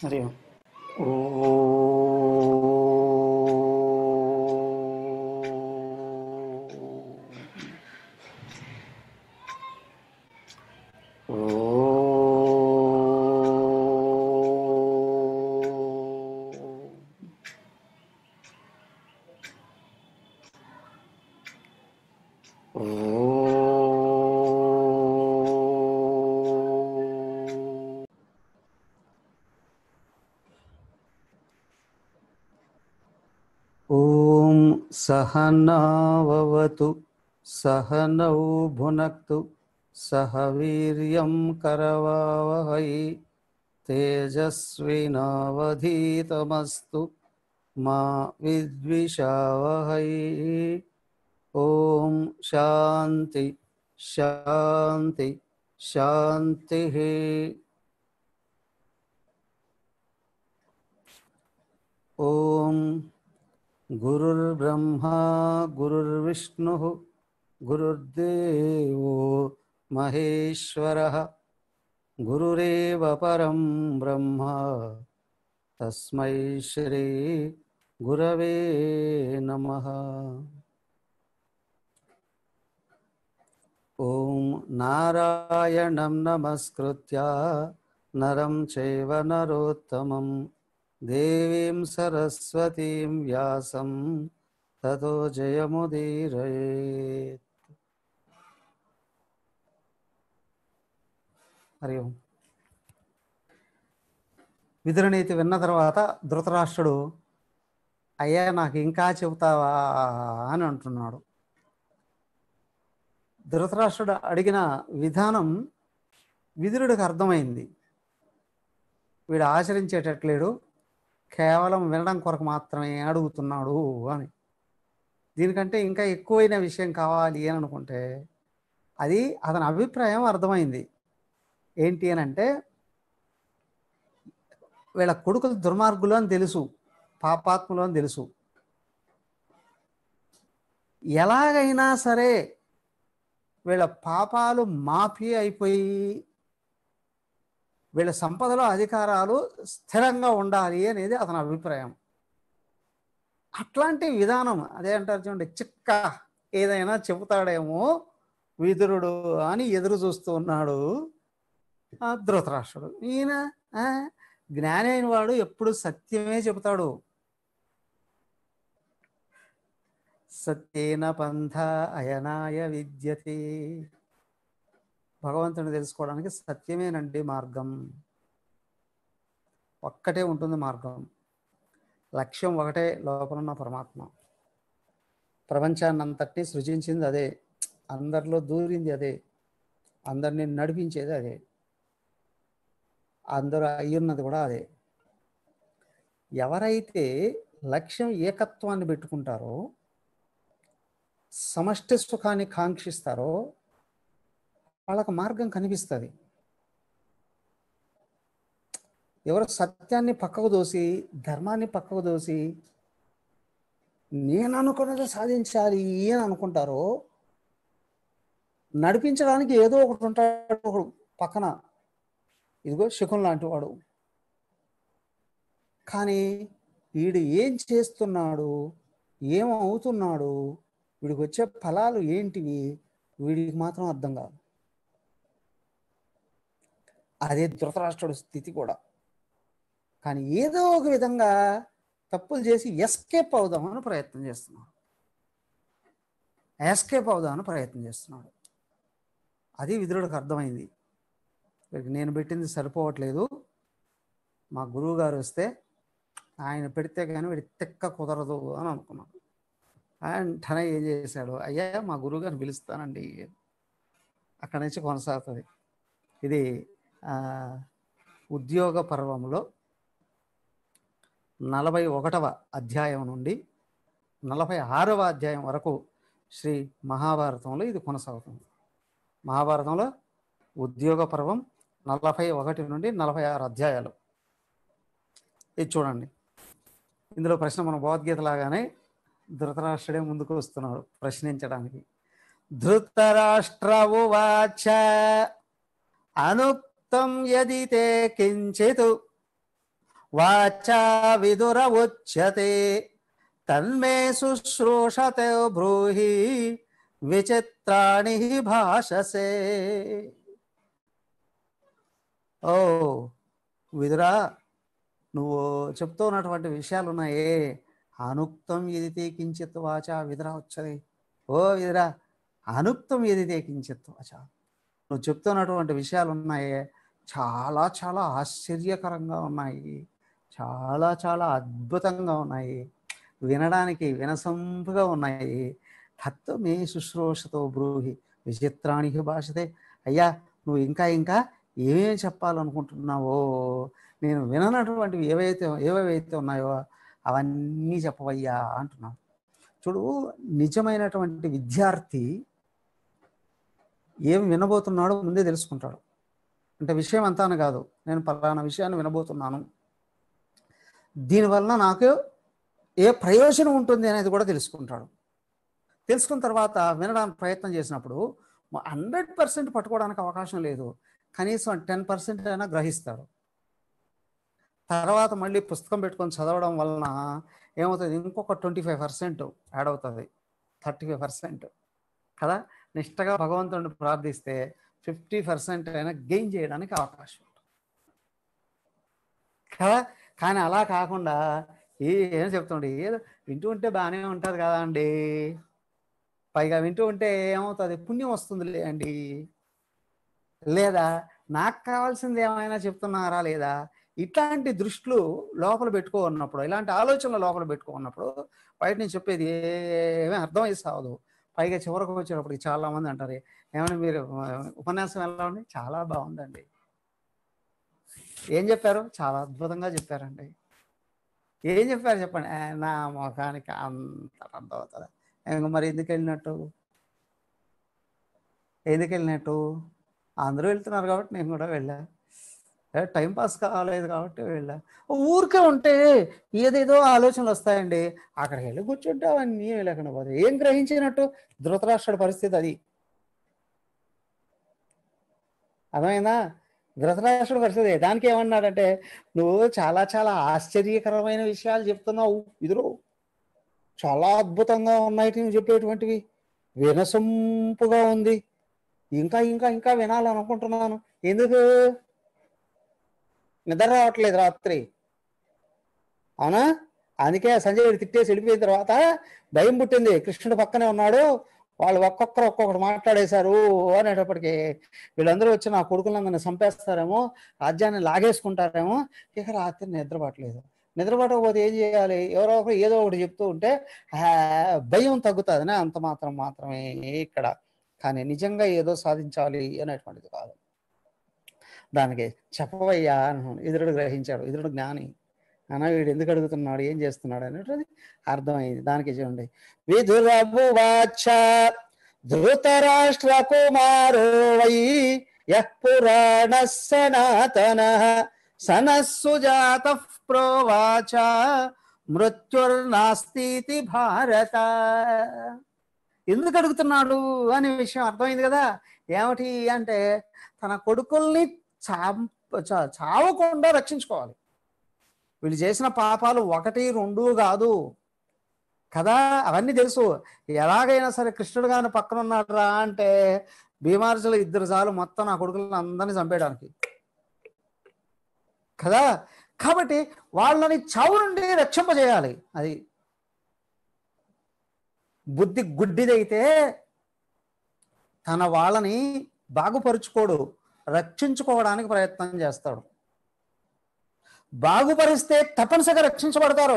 హరి ఓం. ఓం. ఓం. ఓం. ॐ सहनाववतु सहनौ भुनक्तु सह वीर्यं करवावहै तेजस्विनावधीतमस्तु मा विद्विषावहै ॐ शान्ति शान्ति शान्तिः ॐ गुरुर्ब्रह्मा गुरुर्विष्णुः गुरुर्देवो महेश्वरः गुरुरेव परं ब्रह्म तस्मै श्री गुरवे नमः ॐ नारायणं नमस्कृत्य नरं चैव नरोत्तमं देवीं सरस्वतीं व्यासं ततो जयमुदीरयेत् హరి ఓం విదురనీతి విన్న తర్వాత ధృతరాష్ట్రుడు అయ్యా నాకు ఇంకా చెబుతావా అని అంటున్నాడు ధృతరాష్ట్రుడు అడిగిన విధానం విదురుడికి అర్థమైంది వీడు ఆచరించేటట్లేడు కేవలం వినడం కొరకు మాత్రమే అడుగుతున్నాడు అని దీనికంటే ఇంకా ఎక్కువైన విషయం కావాలి అని అనుకుంటే అది అతని అభిప్రాయం అర్థమైంది ఏంటి అని అంటే వీళ్ళ కొడుకులు దుర్మార్గులు అని తెలుసు పాపాత్ములు అని తెలుసు ఎలాగైనా సరే వీళ్ళ పాపాలు మాఫీ అయిపోయి వీళ్ళ సంపదలో అధికారాలు స్థిరంగా ఉండాలి అనేది అతని అభిప్రాయం అట్లాంటి విధానం అదే అంటారు చూడండి చిక్క ఏదైనా చెబుతాడేమో విదురుడు అని ఎదురు చూస్తూ ఉన్నాడు ఆ ధృతరాష్ట్రుడు ఈయన ఆ, జ్ఞాని అయిన వాడు ఎప్పుడు సత్యమే చెబుతాడు సత్యేన పంథ అయనాయ విద్యతే భగవంతుని తెలుసుకోవడానికి సత్యమేనండి మార్గం ఒక్కటే ఉంటుంది మార్గం లక్ష్యం ఒకటే లోపల ఉన్న పరమాత్మ ప్రపంచాన్ని అంతటినీ సృజించింది అదే అందరిలో దూరింది అదే అందరినీ నడిపించేది అదే అందరూ అయ్యున్నది కూడా అదే ఎవరైతే లక్ష్యం ఏకత్వాన్ని పెట్టుకుంటారో సమష్టి సుఖాన్ని కాంక్షిస్తారో వాళ్ళకు మార్గం కనిపిస్తుంది ఎవరు సత్యాన్ని పక్కకు దోసి ధర్మాన్ని పక్కకు దోసి నేను అనుకున్నది సాధించాలి అని అనుకుంటారో నడిపించడానికి ఏదో ఒకటి ఉంటాడు ఒకడు పక్కన ఇదిగో శకుం లాంటి వాడు కానీ వీడు ఏం చేస్తున్నాడు ఏమవుతున్నాడు వీడికి వచ్చే ఫలాలు ఏంటివి వీడికి మాత్రం అర్థం కాదు అదే ధృతరాష్ట్రుడి స్థితి కూడా కానీ ఏదో ఒక విధంగా తప్పులు చేసి ఎస్కేప్ అవుదామని ప్రయత్నం చేస్తున్నాడు ఎస్కేప్ అవుదామని ప్రయత్నం చేస్తున్నాడు అది విదురుడికి అర్థమైంది వీడికి నేను పెట్టింది సరిపోవట్లేదు మా గురువు గారు వస్తే ఆయన పెడితే కానీ వీడి తిక్క కుదరదు అని అనుకున్నాడు వెంటనే ఏం చేశాడు అయ్యా మా గురువు గారిని పిలుస్తానండి అక్కడి నుంచి కొనసాగుతుంది ఇది ఆ, ఉద్యోగ పర్వంలో నలభై ఒకటవ అధ్యాయం నుండి నలభై ఆరవ అధ్యాయం వరకు శ్రీ మహాభారతంలో ఇది కొనసాగుతుంది మహాభారతంలో ఉద్యోగ పర్వం నలభై ఒకటి నుండి నలభై ఆరు అధ్యాయాలు ఇది చూడండి ఇందులో ప్రశ్న మన భగవద్గీత లాగానే ధృతరాష్ట్రుడే ముందుకు వస్తున్నాడు ప్రశ్నించడానికి ధృతరాష్ట్ర ఉవాచ అనుక్తం యది తే కించిత్ వాచా విదుర ఉచ్యతే తన్మే శుశ్రూషతే బ్రూహి విచిత్రాణి భాషసే ఓ విదురా నువ్వు చెప్తూ ఉన్నటువంటి విషయాలు ఉన్నాయే అనుక్తం ఎదితే కించిత్ వాచ విదురా వచ్చది ఓ విదురా అనుక్తం ఎదితే కించిత్ వాచ నువ్వు చెప్తున్నటువంటి విషయాలు ఉన్నాయే చాలా చాలా ఆశ్చర్యకరంగా ఉన్నాయి చాలా చాలా అద్భుతంగా ఉన్నాయి వినడానికి వినసొంపుగా ఉన్నాయి తత్వమే శుశ్రూషతో బ్రూహి విచిత్రాణి భాషతే అయ్యా నువ్వు ఇంకా ఇంకా ఏమేమి చెప్పాలనుకుంటున్నావో నేను విననటువంటివి ఏవైతే ఏవేవైతే ఉన్నాయో అవన్నీ చెప్పవయ్యా అంటున్నాను చూడు నిజమైనటువంటి విద్యార్థి ఏం వినబోతున్నాడో ముందే తెలుసుకుంటాడు అంటే విషయం అంతా అని కాదు నేను పలానా విషయాన్ని వినబోతున్నాను దీనివల్ల నాకు ఏ ప్రయోజనం ఉంటుంది అనేది కూడా తెలుసుకుంటాడు తెలుసుకున్న తర్వాత వినడానికి ప్రయత్నం చేసినప్పుడు హండ్రెడ్ పర్సెంట్ పట్టుకోవడానికి అవకాశం లేదు కనీసం టెన్ పర్సెంట్ అయినా గ్రహిస్తాడు తర్వాత మళ్ళీ పుస్తకం పెట్టుకొని చదవడం వలన ఏమవుతుంది ఇంకొక ట్వంటీ ఫైవ్ పర్సెంట్ యాడ్ అవుతుంది థర్టీ ఫైవ్ పర్సెంట్ కదా నిష్టగా భగవంతుడిని ప్రార్థిస్తే ఫిఫ్టీ పర్సెంట్ అయినా గెయిన్ చేయడానికి అవకాశం ఉంటుంది కదా కానీ అలా కాకుండా ఏ ఏం చెప్తుండే ఏదో వింటూ ఉంటే బాగానే ఉంటుంది కదా అండి పైగా వింటూ ఉంటే ఏమవుతుంది పుణ్యం వస్తుందిలే అండి లేదా నాకు కావాల్సింది ఏమైనా చెప్తున్నారా లేదా ఇట్లాంటి దృష్టిలు లోపల పెట్టుకోన్నప్పుడు ఇలాంటి ఆలోచనలు లోపల పెట్టుకున్నప్పుడు బయట నుంచి చెప్పేది ఏమీ అర్థం అయ్యి సావదు పైగా చివరకు వచ్చేటప్పటికి చాలా మంది అంటారు ఏమైనా మీరు ఆ, ఉపన్యాసం ఎలా ఉంది చాలా బాగుందండి ఏం చెప్పారు చాలా అద్భుతంగా చెప్పారండి ఏం చెప్పారు చెప్పండి "ఆ, నా ముఖానికి అంత అర్థం అవుతుందా ఇంక మరి ఎందుకు వెళ్ళినట్టు ఎందుకు వెళ్ళినట్టు అందరూ వెళ్తున్నారు కాబట్టి నేను కూడా వెళ్ళా ఏ, టైం పాస్ కాలేదు కాబట్టి వెళ్ళా ఊరికే ఉంటే ఏదేదో ఆలోచనలు వస్తాయండి అక్కడికి వెళ్ళి కూర్చుంటే అవన్నీ లేకుండా పోతాయి ఏం గ్రహించినట్టు ధృతరాష్ట్రుడి పరిస్థితి అది అర్థమైందా ధృతరాష్ట్రుడి పరిస్థితి దానికి ఏమన్నాడంటే నువ్వు చాలా చాలా ఆశ్చర్యకరమైన విషయాలు చెప్తున్నావు ఇదురు చాలా అద్భుతంగా ఉన్నాయి నువ్వు చెప్పేటువంటివి వినసొంపుగా ఉంది ఇంకా ఇంకా ఇంకా వినాలనుకుంటున్నాను ఎందుకు నిద్ర రావట్లేదు రాత్రి అవునా అందుకే సంజయ్ తిట్టేసి వెళ్ళిపోయిన తర్వాత భయం పుట్టింది కృష్ణుడు పక్కనే ఉన్నాడు వాళ్ళు ఒక్కొక్కరు ఒక్కొక్కరు మాట్లాడేశారు అనేటప్పటికి వీళ్ళందరూ వచ్చి నా కొడుకులందరిని చంపేస్తారేమో రాజ్యాన్ని లాగేసుకుంటారేమో ఇక రాత్రి నిద్రపట్టలేదు నిద్రపట్టకపోతే ఏం చేయాలి ఎవరో ఒకరు ఏదో ఒకటి చెప్తూ ఉంటే ఆ, భయం తగ్గుతుందని అంత మాత్రం మాత్రమే ఇక్కడ కానీ నిజంగా ఏదో సాధించాలి అనేటువంటిది కాదు దానికి చెప్పవయ్యా అన్నాడు ఇతరుడు గ్రహించాడు ఇతరుడు జ్ఞాని అన్న వీడు ఎందుకు అడుగుతున్నాడు ఏం చేస్తున్నాడు అనేటువంటిది అర్థమైంది దానికి చూడండి విధురభువాచ ధృతరాష్ట్ర కుమారో వై యః పురాణ సనాతన సనస్సుజాత ప్రోవాచ మృత్యుర్నాస్తి భారత ఎందుకు అడుగుతున్నాడు అనే విషయం అర్థమైంది కదా ఏమిటి అంటే తన కొడుకుల్ని చాంప చా- చావకుండా రక్షించుకోవాలి వీళ్ళు చేసిన పాపాలు ఒకటి రెండు కాదు కదా అవన్నీ తెలుసు ఎలాగైనా సరే కృష్ణుడు గాని పక్కన ఉన్నాడు రా అంటే భీమార్జులు ఇద్దరు చాలు మొత్తం నా కొడుకులను అందరినీ చంపేయడానికి కదా కాబట్టి వాళ్ళని చావు నుండి రక్షింపజేయాలి అది బుద్ధి గుడ్డిదైతే తన వాళ్ళని బాగుపరుచుకోడు రక్షించుకోవడానికి ప్రయత్నం చేస్తాడు బాగుపరిస్తే తప్పనిసరిగా రక్షించబడతారు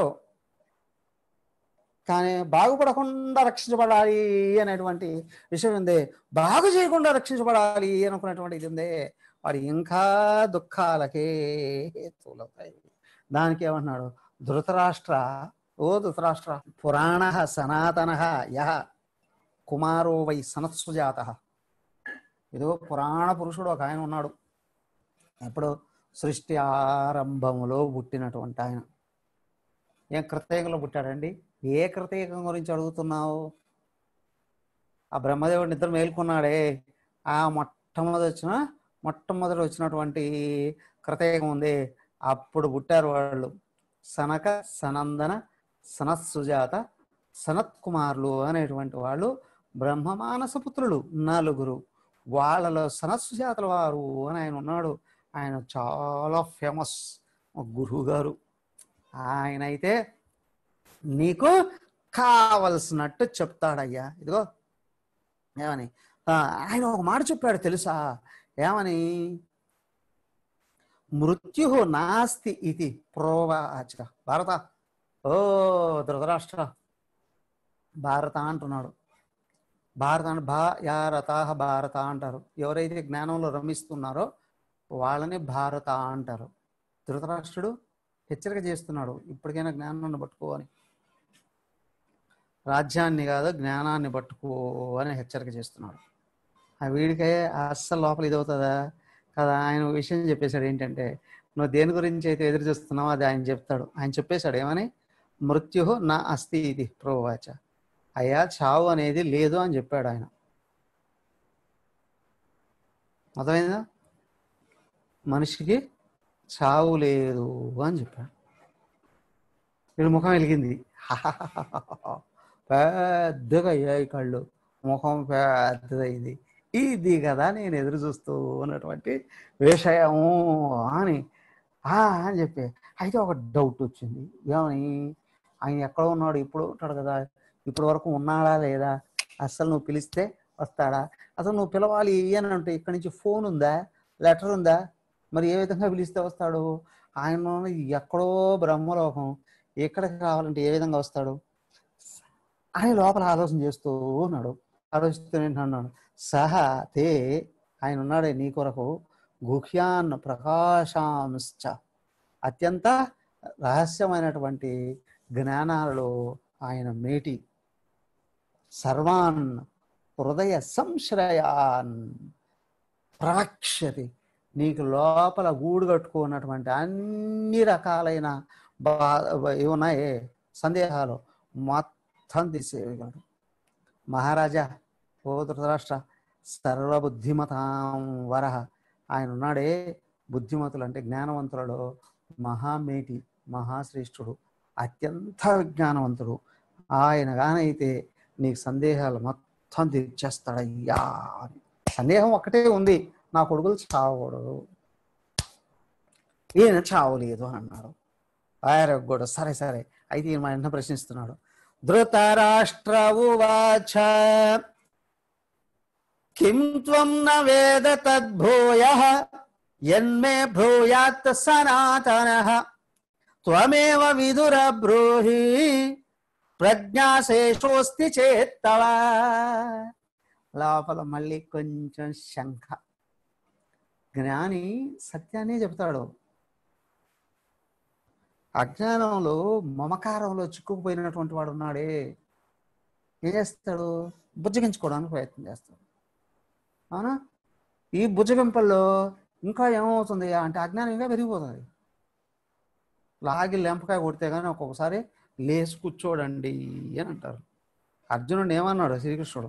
కానీ బాగుపడకుండా రక్షించబడాలి అనేటువంటి విషయం ఉంది బాగు చేయకుండా రక్షించబడాలి అనుకున్నటువంటి ఇది ఉంది వాడు ఇంకా దుఃఖాలకే హేతువులవుతాయి దానికి ఏమంటున్నాడు ధృతరాష్ట్ర ఓ ధృతరాష్ట్ర పురాణ సనాతన యహ కుమారో వై సనత్సుజాత ఇదో పురాణ పురుషుడు ఒక ఆయన ఉన్నాడు ఎప్పుడు సృష్టి ఆరంభములో పుట్టినటువంటి ఆయన ఏం కృతయుగంలో పుట్టాడండి ఏ కృతయుగం గురించి అడుగుతున్నావు ఆ బ్రహ్మదేవుడు నిద్ర మేల్కొన్నాడే ఆ మొట్టమొదటి వచ్చిన మొట్టమొదటి వచ్చినటువంటి కృతయుగం ఉంది అప్పుడు పుట్టారు వాళ్ళు సనక సనందన సనత్సుజాత సనత్ కుమారులు అనేటువంటి వాళ్ళు బ్రహ్మమానస పుత్రులు నలుగురు వాళ్ళలో సనత్సుజాతల వారు అని ఆయన ఉన్నాడు ఆయన చాలా ఫేమస్ గురువు గారు ఆయన అయితే నీకు కావలసినట్టు చెప్తాడయ్యా ఇదిగో ఏమని ఆ, ఆయన ఒక మాట చెప్పాడు తెలుసా ఏమని మృత్యు నాస్తి ఇది ప్రోవాచ భారత ఓ ధృతరాష్ట్ర భారత అంటున్నాడు భారత అంటే భా యా రథాహ భారత అంటారు ఎవరైతే జ్ఞానంలో రమిస్తున్నారో వాళ్ళని భారత అంటారు ధృతరాష్ట్రుడు హెచ్చరిక చేస్తున్నాడు ఇప్పటికైనా జ్ఞానాన్ని పట్టుకో అని రాజ్యాన్ని కాదు జ్ఞానాన్ని పట్టుకో అని హెచ్చరిక చేస్తున్నాడు ఆ వీడికే అస్సలు లోపల ఇది అవుతుందా కదా ఆయన ఒక విషయం చెప్పేశాడు ఏంటంటే నువ్వు దేని గురించి అయితే ఎదురు చూస్తున్నావో అది ఆయన చెప్తాడు ఆయన చెప్పేశాడు ఏమని మృత్యు నా అస్థి ఇది ప్రోవాచ అయ్యా చావు అనేది లేదు అని చెప్పాడు ఆయన అర్థమైందా మనిషికి చావు లేదు అని చెప్పాడు వీడి ముఖం వెలిగింది పెద్దగా అయ్యాయి కళ్ళు ముఖం పెద్దదైంది ఇది కదా నేను ఎదురు చూస్తూ ఉన్నటువంటి విషయము అని "ఆ" అని చెప్పి అయితే ఒక డౌట్ వచ్చింది ఏమని ఆయన ఎక్కడ ఉన్నాడు ఇప్పుడు ఉంటాడు కదా ఇప్పటి వరకు ఉన్నాడా లేదా అస్సలు నువ్వు పిలిస్తే వస్తాడా అసలు నువ్వు పిలవాలి అని అంటే ఇక్కడి నుంచి ఫోన్ ఉందా లెటర్ ఉందా మరి ఏ విధంగా పిలిస్తే వస్తాడు ఆయన ఎక్కడో బ్రహ్మలోకం ఎక్కడికి రావాలంటే ఏ విధంగా వస్తాడు ఆయన లోపల ఆలోచన చేస్తూ ఉన్నాడు ఆలోచిస్తూ అన్నాడు సహా తే ఆయన ఉన్నాడే నీ కొరకు గుహ్యాన్ ప్రకాశాంశ్చ అత్యంత రహస్యమైనటువంటి జ్ఞానాలలో ఆయన మేటి సర్వాన్ హృదయ సంశ్రయాన్ ప్రవక్ష్యతి నీకు లోపల గూడు కట్టుకున్నటువంటి అన్ని రకాలైన బా ఏమున్నాయే సందేహాలు మొత్తం తీసేయగలడు మహారాజా ఓ ధృతరాష్ట్ర సర్వబుద్ధిమతాం వరహ ఆయన ఉన్నాడే బుద్ధిమతులు అంటే జ్ఞానవంతులలో మహామేటి మహాశ్రేష్ఠుడు అత్యంత విజ్ఞానవంతుడు ఆయన గానైతే నీకు సందేహాలు మొత్తం తీర్చేస్తాడయ్యా అని సందేహం ఒకటే ఉంది నా కొడుకులు చావకూడదు ఈయన చావలేదు అని అన్నాడు ఆయన కూడా సరే సరే అయితే ఈయన మా ఇంట్లో ప్రశ్నిస్తున్నాడు ధృతరాష్ట్ర ఉవాచ కిం త్వం న వేద తద్భూయ యన్మే భూయాత్ సనాతన త్వమేవ విదుర బ్రూహి ప్రజ్ఞాశేషోస్తి చేత్తవ లోపల మళ్ళీ కొంచెం శంఖ జ్ఞాని సత్యాన్ని చెప్తాడు అజ్ఞానంలో మమకారంలో చిక్కుకుపోయినటువంటి వాడు ఉన్నాడే ఏం చేస్తాడు బుజ్జగించుకోవడానికి ప్రయత్నం చేస్తాడు అవునా ఈ బుజ్జగింపల్లో ఇంకా ఏమవుతుంది అంటే అజ్ఞానం ఇంకా పెరిగిపోతుంది లాగి లెంపకాయ కొడితే కానీ ఒక్కొక్కసారి లేచి కూర్చోడండి అని అంటారు అర్జునుడు ఏమన్నాడు శ్రీకృష్ణుడు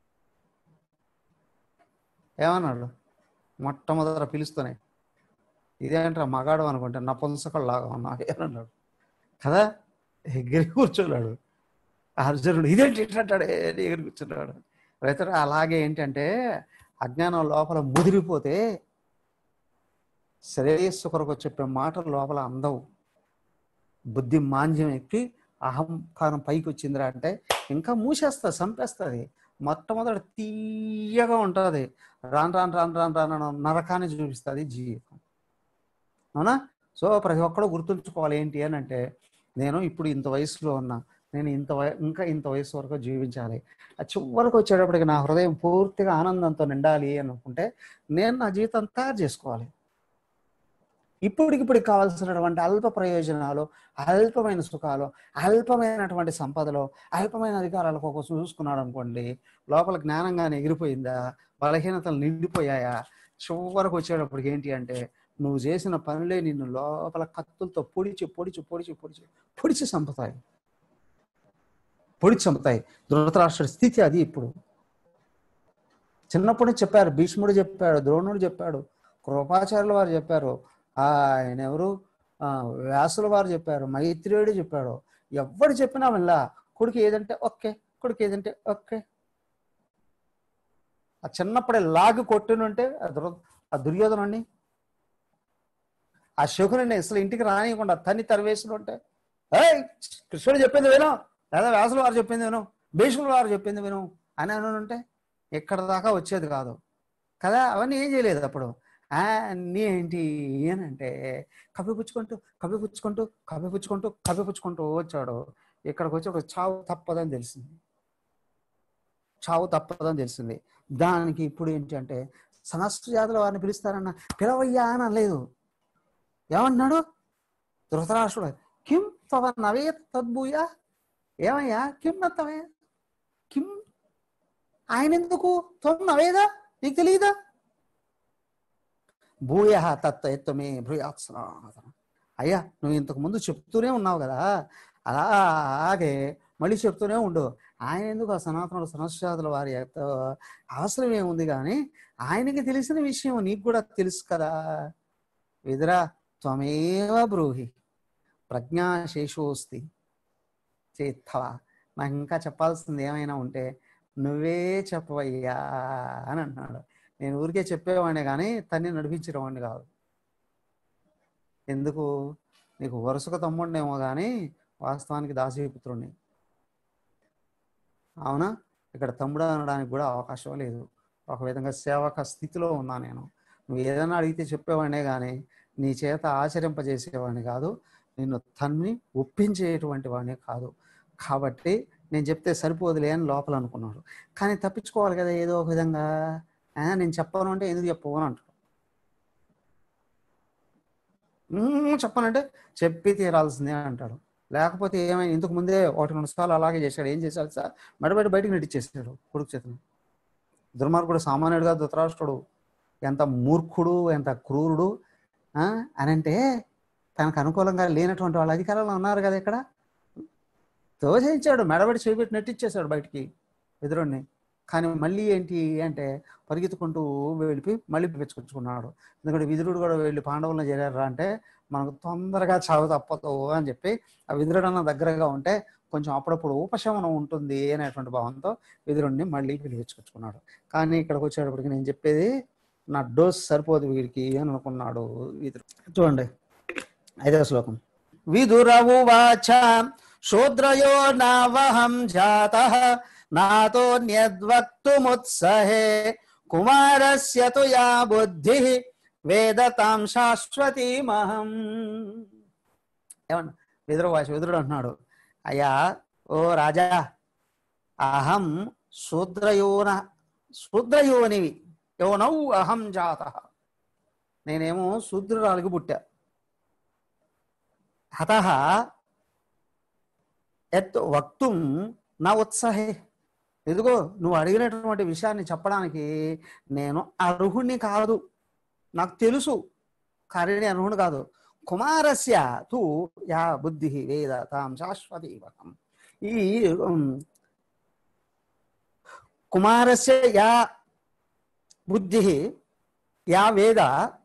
ఏమన్నాడు మొట్టమొదట పిలుస్తూనే ఇదేంట్రా మగాడు అనుకుంటే నా పుంసకం లాగా ఉన్నా ఏమన్నాడు కదా ఎగిరి కూర్చోలేడు అర్జునుడు ఇదేంటి ఇట్లాంటాడే ఎగిరి కూర్చున్నాడు రైతుడు అలాగే ఏంటంటే అజ్ఞానం లోపల ముదిరిపోతే శ్రేయస్సు కొరకు చెప్పే మాటలు లోపల అందవు బుద్ధి మాంద్యం ఎక్కి అహంకారం పైకి వచ్చిందిరా అంటే ఇంకా మూసేస్తుంది చంపేస్తుంది మొట్టమొదటి తీయగా ఉంటుంది రాను రాను రాను రాను రాను నరకాన్ని చూపిస్తుంది జీవితం అవునా సో ప్రతి ఒక్కరు గుర్తుంచుకోవాలి ఏంటి అని అంటే నేను ఇప్పుడు ఇంత వయసులో ఉన్నా నేను ఇంత వయ ఇంకా ఇంత వయసు వరకు జీవించాలి ఆ చివరికి వచ్చేటప్పటికి నా హృదయం పూర్తిగా ఆనందంతో నిండాలి అని అనుకుంటే నేను నా జీవితం తయారు చేసుకోవాలి ఇప్పటికిప్పుడు కావాల్సినటువంటి అల్ప ప్రయోజనాలు అల్పమైన సుఖాలు అల్పమైనటువంటి సంపదలు అల్పమైన అధికారాలు ఒక చూసుకున్నాడు అనుకోండి లోపల జ్ఞానంగానే ఎగిరిపోయిందా బలహీనతలు నిండిపోయాయా చివరకు వచ్చేటప్పటికి ఏంటి అంటే నువ్వు చేసిన పనులే నిన్ను లోపల కత్తులతో పొడిచి పొడిచి పొడిచి పొడిచి పొడిచి చంపుతాయి పొడిచి చంపుతాయి ధృతరాష్ట్రుడి స్థితి అది ఇప్పుడు చిన్నప్పటి నుంచి చెప్పారు భీష్ముడు చెప్పాడు ద్రోణుడు చెప్పాడు కృపాచార్యుల వారు చెప్పారు ఆయన ఎవరు ఆ, వ్యాసుల వారు చెప్పారు మైత్రేయుడు చెప్పాడు ఎవడు చెప్పినా మళ్ళా కొడుకు ఏదంటే ఓకే కొడుకు ఏదంటే ఓకే ఆ చిన్నప్పుడే లాగి కొట్టినుంటే ఆ దుర్ ఆ దుర్యోధనుడిని ఆ శకుని అసలు ఇంటికి రానియకుండా తన్ని తరివేసిన ఉంటే ఏయ్ కృష్ణుడు చెప్పింది విను లేదా వ్యాసుల వారు చెప్పింది విను భీష్ముల వారు చెప్పింది విను అని అని ఉంటే ఎక్కడ దాకా వచ్చేది కాదు కదా అవన్నీ ఏం చేయలేదు అప్పుడు ఆ, అన్నీ ఏంటి అని అంటే కప్పిపుచ్చుకుంటూ కప్పిపుచ్చుకుంటూ కప్పిపుచ్చుకుంటూ కప్పిపుచ్చుకుంటూ వచ్చాడు ఇక్కడికి వచ్చి ఒక చావు తప్పదని తెలిసింది చావు తప్పదని తెలిసింది దానికి ఇప్పుడు ఏంటి అంటే సనస్సు జాతుల వారిని పిలుస్తారన్న పిలవయ్యా అని అనలేదు ఏమన్నాడు ధృతరాష్ట్రుడు కిం తవ నవే తద్భూయ ఏమయ్యా కిం నత్తవే కిం ఆయన ఎందుకు త్వం నవేదా నీకు తెలియదా భూయ తత్త ఎత్తమే భూయాత్సనాథన అయ్యా నువ్వు ఇంతకు ముందు చెప్తూనే ఉన్నావు కదా అలాగే మళ్ళీ చెప్తూనే ఉండు ఆయన ఎందుకు ఆ సనాతనుడు సనశ్చాతుల వారి యొక్క అవసరం ఏముంది కానీ ఆయనకి తెలిసిన విషయం నీకు కూడా తెలుసు కదా విదురా త్వమేవ బ్రూహి ప్రజ్ఞాశేషోస్తి చేత్తవా నాకు ఇంకా చెప్పాల్సింది ఏమైనా ఉంటే నువ్వే చెప్పవయ్యా అని అంటున్నాడు నేను ఊరికే చెప్పేవాడిని కానీ తన్ని నడిపించేవాడిని కాదు ఎందుకు నీకు వరుసకు తమ్ముడినేమో కానీ వాస్తవానికి దాసీపుత్రుడిని అవునా ఇక్కడ తమ్ముడు అనడానికి కూడా అవకాశం లేదు ఒక విధంగా సేవక స్థితిలో ఉన్నా నేను నువ్వు ఏదైనా అడిగితే చెప్పేవాడినే కానీ నీ చేత ఆచరింపజేసేవాడిని కాదు నిన్ను తన్ని ఒప్పించేటువంటి వాడిని కాదు కాబట్టి నేను చెప్తే సరిపోదులే అని లోపల అనుకున్నాడు కానీ తప్పించుకోవాలి కదా ఏదో ఒక విధంగా "ఆ, నేను చెప్పను అంటే ఎందుకు చెప్పవు అని అంటాడు "ఉమ్, చెప్పనంటే చెప్పి తీరాల్సిందే అంటాడు లేకపోతే ఏమైనా ఇంతకు ముందే ఒకటి రెండు సార్లు అలాగే చేశాడు ఏం చేశాడు సార్ మెడబెట్టి బయటకు నెట్టిచ్చేసాడు కొడుకు చేతను దుర్మార్గుడు సామాన్యుడుగా ధృతరాష్ట్రుడు ఎంత మూర్ఖుడు ఎంత క్రూరుడు ఆ, అని అంటే తనకు అనుకూలంగా లేనటువంటి వాళ్ళ అధికారంలో ఉన్నారు కదా ఇక్కడ తోచేయించాడు మెడబడి చేపెట్టి నెట్టిచ్చేసాడు బయటికి ఎదురుణ్ణి కానీ మళ్ళీ ఏంటి అంటే పరిగెత్తుకుంటూ వెళ్ళిపోయి మళ్ళీ పిచ్చుకొచ్చుకున్నాడు ఎందుకంటే విదురుడు కూడా వెళ్ళి పాండవులను చేరారా అంటే మనకు తొందరగా చావు తప్పదు అని చెప్పి ఆ విదురుడన్న దగ్గరగా ఉంటే కొంచెం అప్పుడప్పుడు ఉపశమనం ఉంటుంది అనేటువంటి భావంతో విదురుడిని మళ్ళీ పిలిపించుకొచ్చుకున్నాడు కానీ ఇక్కడికి వచ్చేటప్పటికి నేను చెప్పేది నా డోస్ సరిపోదు వీడికి అని అనుకున్నాడు విదురు చూడండి ఐదవ శ్లోకం విదురవు వాచ శూద్రయో నావహం జాత నాతోన్యద్వక్తుముత్సహే కుమారస్య తు యా బుద్ధి వేదతాం శాశ్వతీమహం ఏమన్నా విదురు వాచ విదురుడు అంటున్నాడు అయ్యా ఓ రాజా అహం శూద్రయోన శూద్రయోనివి యోనౌ అహం జాత నేనేమో శూద్రురాలికి పుట్టా అత ఎత్ వక్తుం నా ఉత్సాహే ఎదుగో నువ్వు అడిగినటువంటి విషయాన్ని చెప్పడానికి నేను అర్హుణ్ణి కాదు నాకు తెలుసు కానీ అర్హుడు కాదు కుమారస్య తు యా బుద్ధి వేద తాం శాశ్వతీవకం ఈ ఉమ్, కుమారస్య యా బుద్ధి యా వేద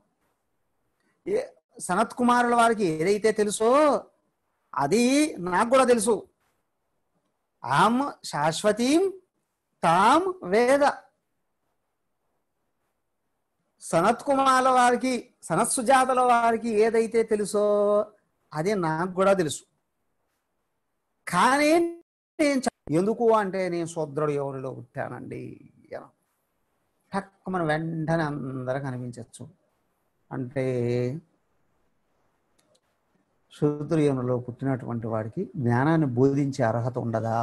ఏ- సనత్ కుమారుల వారికి ఏదైతే తెలుసో అది నాకు కూడా తెలుసు ఆం శాశ్వతీం తాం వేద సనత్ కుమారుల వారికి సనత్ సుజాతల వారికి ఏదైతే తెలుసో అది నాకు కూడా తెలుసు కానీ నేను చెప్- ఎందుకు అంటే నేను శూద్రుడు ఎవరిలో పుట్టానండి అని. టక్కుమని వెంటనే అందరూ కనిపించవచ్చు అంటే శూద్రయోనులో పుట్టినటువంటి వాడికి జ్ఞానాన్ని బోధించే అర్హత ఉండదా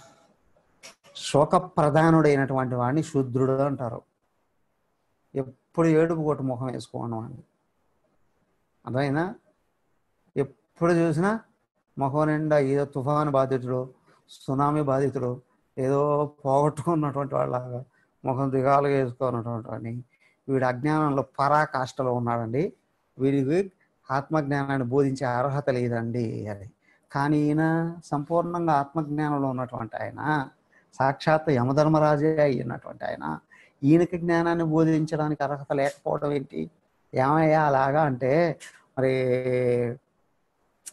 శోకప్రధానుడైనటువంటి వాడిని శూద్రుడు అంటారు ఎప్పుడు ఏడుపు కొట్టు ముఖం వేసుకోవడం వాడిని అర్థమైనా ఎప్పుడు చూసినా ముఖం నిండా ఏదో తుఫాను బాధితుడు సునామీ బాధితుడు ఏదో పోగొట్టుకున్నటువంటి వాళ్ళగా ముఖం దిగాలుగా వేసుకున్నటువంటి వాడిని వీడు అజ్ఞానంలో పరాకాష్ఠలో ఉన్నాడండి వీడికి ఆత్మజ్ఞానాన్ని బోధించే అర్హత లేదండి అది కానీ ఈయన సంపూర్ణంగా ఆత్మజ్ఞానంలో ఉన్నటువంటి ఆయన సాక్షాత్ యమధర్మరాజే అయినటువంటి ఆయన ఈయనకి జ్ఞానాన్ని బోధించడానికి అర్హత లేకపోవడం ఏంటి ఏమయ్యా అలాగా అంటే మరి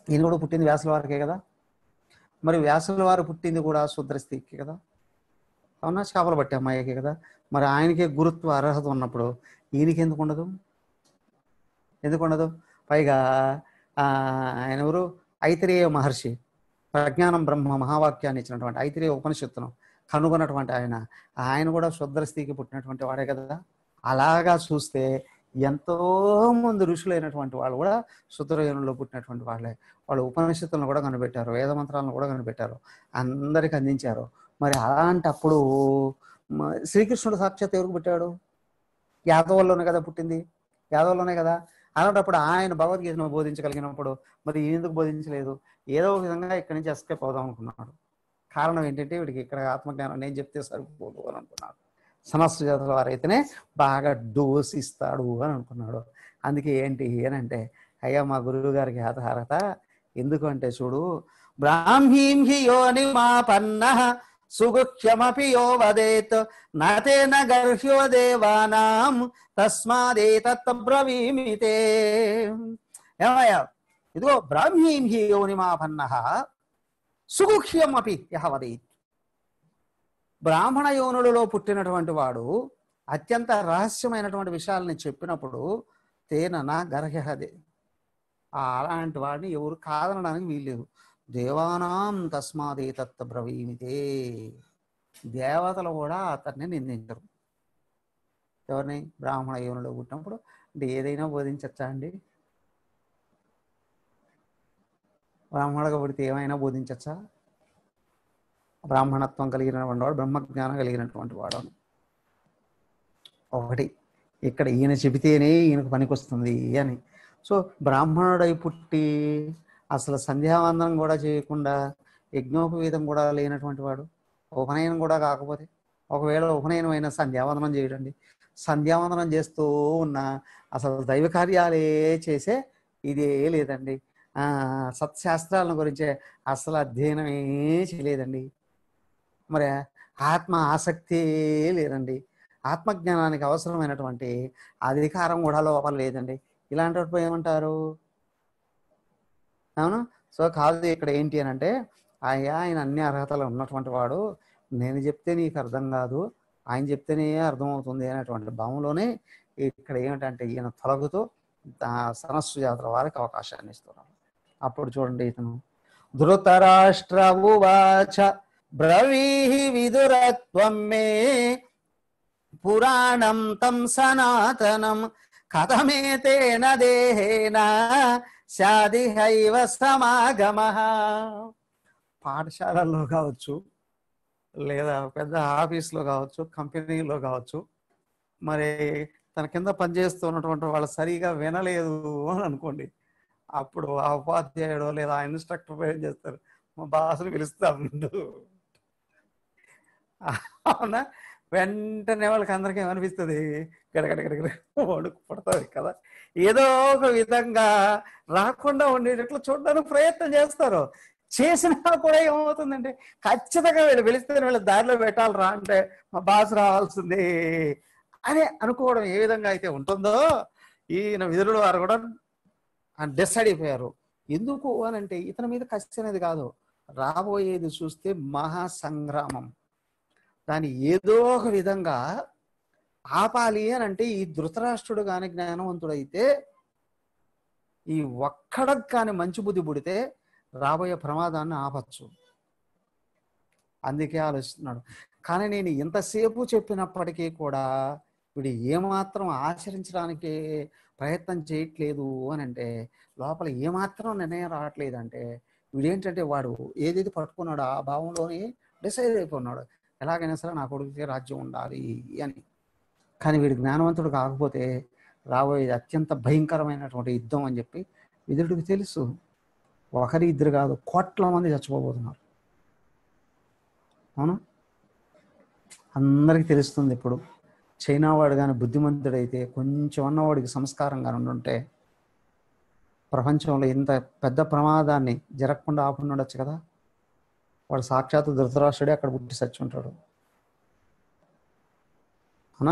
ఈయన కూడా పుట్టింది వ్యాసుల వారికే కదా మరి వ్యాసుల వారు పుట్టింది కూడా శూద్ర స్థితికి కదా అవునా చేపలు పట్టే అమ్మాయికి కదా మరి ఆయనకే గురుత్వ అర్హత ఉన్నప్పుడు ఈయనకి ఎందుకు ఉండదు ఎందుకు ఉండదు పైగా ఆ, ఆయన ఎవరు ఐతిరేయ మహర్షి ప్రజ్ఞానం బ్రహ్మ మహావాక్యాన్ని ఇచ్చినటువంటి ఐతిరేయ ఉపనిషత్తును కనుగొన్నటువంటి ఆయన ఆయన కూడా శుద్ర స్థితికి పుట్టినటువంటి వాడే కదా అలాగా చూస్తే ఎంతో మంది ఋషులైనటువంటి వాళ్ళు కూడా శుద్రయోనంలో పుట్టినటువంటి వాళ్ళే వాళ్ళు ఉపనిషత్తులను కూడా కనిపెట్టారు వేద మంత్రాలను కూడా కనిపెట్టారు అందరికి అందించారు మరి అలాంటప్పుడు మ- శ్రీకృష్ణుడు సాక్షాత్ ఎవరికి పుట్టాడు యాదవుల్లోనే కదా పుట్టింది యాదవుల్లోనే కదా అలాంటప్పుడు ఆయన భగవద్గీతను బోధించగలిగినప్పుడు మరి ఈయన ఎందుకు బోధించలేదు ఏదో ఒక విధంగా ఇక్కడి నుంచి ఎస్కేప్ అవుదాం అనుకున్నాడు కారణం ఏంటంటే వీడికి ఇక్కడ ఆత్మజ్ఞానం నేను చెప్తే సరిపోదు అని అనుకున్నాడు సమస్త జాతుల వారైతేనే బాగా డోస్ ఇస్తాడు అని అనుకున్నాడు అందుకే ఏంటి అని అంటే అయ్యా మా గురువు గారికి హతహారత ఎందుకు అంటే చూడు బ్రాహ్మీం హి యోని మాపన్న సుగుఖ్యమపి యో వదేత్ నతేన గర్హ్యో దేవానాం తస్మాదేతత్ బ్రవీమితే ఏమయ్యా ఇదిగో బ్రాహ్మీం హి యోని మాపన్న సుగుఖ్యం అపి యహ వదేత్ బ్రాహ్మణ యోనులలో పుట్టినటువంటి వాడు అత్యంత రహస్యమైనటువంటి విషయాలని చెప్పినప్పుడు తేనన గర్హదే అలాంటి వాడిని ఎవరు కాదనడానికి వీల్లేదు దేవానాం తస్మాదే తత్త బ్రవీమితే దేవతలు కూడా అతన్ని నిందించరు ఎవరిని బ్రాహ్మణ యోనులో పుట్టినప్పుడు అంటే ఏదైనా బోధించచ్చా అండి బ్రాహ్మణుడుగా పుడితే ఏమైనా బోధించచ్చా బ్రాహ్మణత్వం కలిగినటువంటి వాడు బ్రహ్మజ్ఞానం కలిగినటువంటి వాడు అని. ఒకటి ఇక్కడ ఈయన చెబితేనే ఈయనకు పనికొస్తుంది అని సో బ్రాహ్మణుడై పుట్టి అసలు సంధ్యావందనం కూడా చేయకుండా యజ్ఞోపవీతం కూడా లేనటువంటి వాడు ఉపనయనం కూడా కాకపోతే ఒకవేళ ఉపనయనం అయినా సంధ్యావందనం చేయడండి సంధ్యావందనం చేస్తూ ఉన్న అసలు దైవ కార్యాలే చేసే ఇదే లేదండి ఆ, సత్శాస్త్రాలను గురించే అసలు అధ్యయనమే చేయలేదండి మరి ఆత్మ ఆసక్తి లేదండి ఆత్మజ్ఞానానికి అవసరమైనటువంటి అధికారం కూడా లోపల లేదండి ఇలాంటి ఏమంటారు అవును సో కాదు ఇక్కడ ఏంటి అని అంటే అయ్యా ఆయన అన్ని అర్హతలు ఉన్నటువంటి వాడు నేను చెప్తే నీకు అర్థం కాదు ఆయన చెప్తేనే అర్థమవుతుంది అనేటువంటి భావంలోనే ఇక్కడ ఏమిటంటే ఈయన తొలగుతూ ఆ సనస్సు జాతర వారికి అవకాశాన్ని ఇస్తున్నారు అప్పుడు చూడండి ఇతను ధృతరాష్ట్ర ఉవాచ బ్రవీహి విదురత్వం మే పురాణం తం సనాతనం కథమేతేన దేహేన శాదిహైవ సమాగమ పాఠశాలల్లో కావచ్చు లేదా పెద్ద ఆఫీస్లో కావచ్చు కంపెనీలో కావచ్చు మరి తన కింద పనిచేస్తున్నటువంటి వాళ్ళు సరిగా వినలేదు అని అనుకోండి అప్పుడు ఆ ఉపాధ్యాయుడు లేదా ఆ ఇన్స్ట్రక్టర్ ఏం చేస్తారు మా బాసులు పిలుస్తా ఉండు అవునా వెంటనే వాళ్ళకి అందరికీ ఏమనిపిస్తుంది గడగడగడగడ వణుకు పడుతుంది కదా ఏదో ఒక విధంగా రాకుండా ఉండేటట్లు చూడడానికి ప్రయత్నం చేస్తారు చేసినా కూడా ఏమవుతుందంటే ఖచ్చితంగా వీళ్ళు పిలిస్తే వీళ్ళ దారిలో పెట్టాలి రా అంటే మా బాస్ రావాల్సింది అని అనుకోవడం ఏ విధంగా అయితే ఉంటుందో ఈయన విధులు వారు కూడా డిసైడ్ అయిపోయారు ఎందుకు అని అంటే ఇతని మీద కసి అనేది కాదు రాబోయేది చూస్తే మహా సంగ్రామం దాన్ని ఏదో ఒక విధంగా ఆపాలి అని అంటే ఈ ధృతరాష్ట్రుడు కాని జ్ఞానవంతుడైతే ఈ ఒక్కడకు కాని మంచి బుద్ధి పుడితే రాబోయే ప్రమాదాన్ని ఆపచ్చు అందుకే ఆలోచిస్తున్నాడు కానీ నేను ఇంతసేపు చెప్పినప్పటికీ కూడా వీడు ఏమాత్రం ఆచరించడానికి ప్రయత్నం చేయట్లేదు అని అంటే లోపల ఏమాత్రం నిర్ణయం రావట్లేదు అంటే వీడేంటంటే వాడు ఏదైతే పట్టుకున్నాడో ఆ భావంలోనే డిసైడ్ అయిపోన్నాడు ఎలాగైనా సరే నా కొడుకుకి రాజ్యం ఉండాలి అని కానీ వీడు జ్ఞానవంతుడు కాకపోతే రాబోయేది అత్యంత భయంకరమైనటువంటి యుద్ధం అని చెప్పి విదుడికి తెలుసు ఒకరి ఇద్దరు కాదు కోట్ల మంది చచ్చిపోబోతున్నారు అవునా అందరికీ తెలుస్తుంది ఇప్పుడు చైనా వాడు కానీ బుద్ధిమంతుడైతే కొంచెం అన్నవాడికి సంస్కారం కానీ ఉండుంటే ప్రపంచంలో ఇంత పెద్ద ప్రమాదాన్ని జరగకుండా ఆపకుండా ఉండొచ్చు కదా వాడు సాక్షాత్తు ధృతరాష్ట్రుడే అక్కడ పుట్టి సచ్చి ఉంటాడు అవునా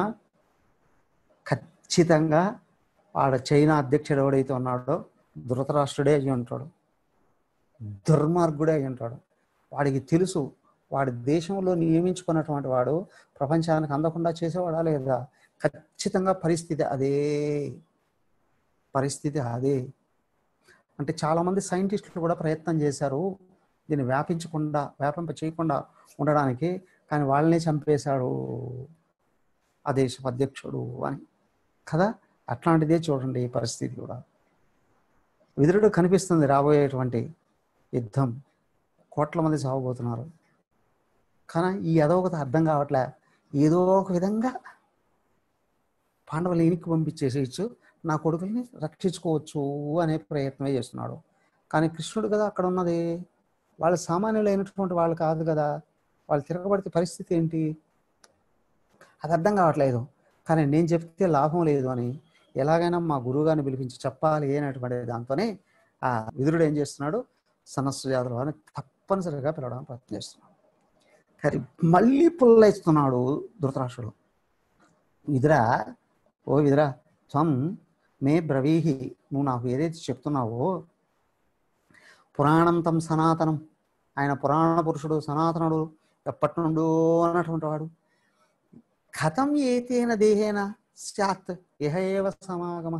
ఖచ్చితంగా వాడు చైనా అధ్యక్షుడు ఎవడైతే ఉన్నాడో ధృతరాష్ట్రుడే అయ్యి ఉంటాడు దుర్మార్గుడే అయి ఉంటాడు వాడికి తెలుసు వాడి దేశంలో నియమించుకున్నటువంటి వాడు ప్రపంచానికి అందకుండా చేసేవాడా లేదా ఖచ్చితంగా పరిస్థితి అదే పరిస్థితి అదే అంటే చాలామంది సైంటిస్టులు కూడా ప్రయత్నం చేశారు దీన్ని వ్యాపించకుండా వ్యాపింప చేయకుండా ఉండడానికి కానీ వాళ్ళనే చంపేశాడు ఆ దేశ అధ్యక్షుడు అని కదా అట్లాంటిదే చూడండి ఈ పరిస్థితి కూడా విదురుడు కనిపిస్తుంది రాబోయేటువంటి యుద్ధం కోట్ల మంది సాగబోతున్నారు కానీ ఈ అదొకటి అర్థం కావట్లే ఏదో ఒక విధంగా పాండవులు ఇనికి పంపించేసేయచ్చు నా కొడుకుల్ని రక్షించుకోవచ్చు అనే ప్రయత్నమే చేస్తున్నాడు కానీ కృష్ణుడు కదా అక్కడ ఉన్నది వాళ్ళు సామాన్యులైనటువంటి వాళ్ళు కాదు కదా వాళ్ళు తిరగబడితే పరిస్థితి ఏంటి అది అర్థం కావట్లేదు కానీ నేను చెప్తే లాభం లేదు అని ఎలాగైనా మా గురువుగారిని పిలిపించి చెప్పాలి అనేటువంటి దాంతోనే ఆ విదురుడు ఏం చేస్తున్నాడు సనస్సు జాతులు అని తప్పనిసరిగా పిలవడానికి ప్రయత్నం చేస్తున్నాడు కానీ మళ్ళీ పుల్లయిస్తున్నాడు ధృతరాష్ట్రుడు విదురా ఓ విదురా త్వం మే బ్రవీహి నువ్వు నాకు ఏదైతే చెప్తున్నావో పురాణం తం సనాతనం ఆయన పురాణ పురుషుడు సనాతనుడు ఎప్పటి నుండో అన్నటువంటి వాడు కథం ఏతేన దేహేన స్యాత్ ఇహ ఏవ సమాగమ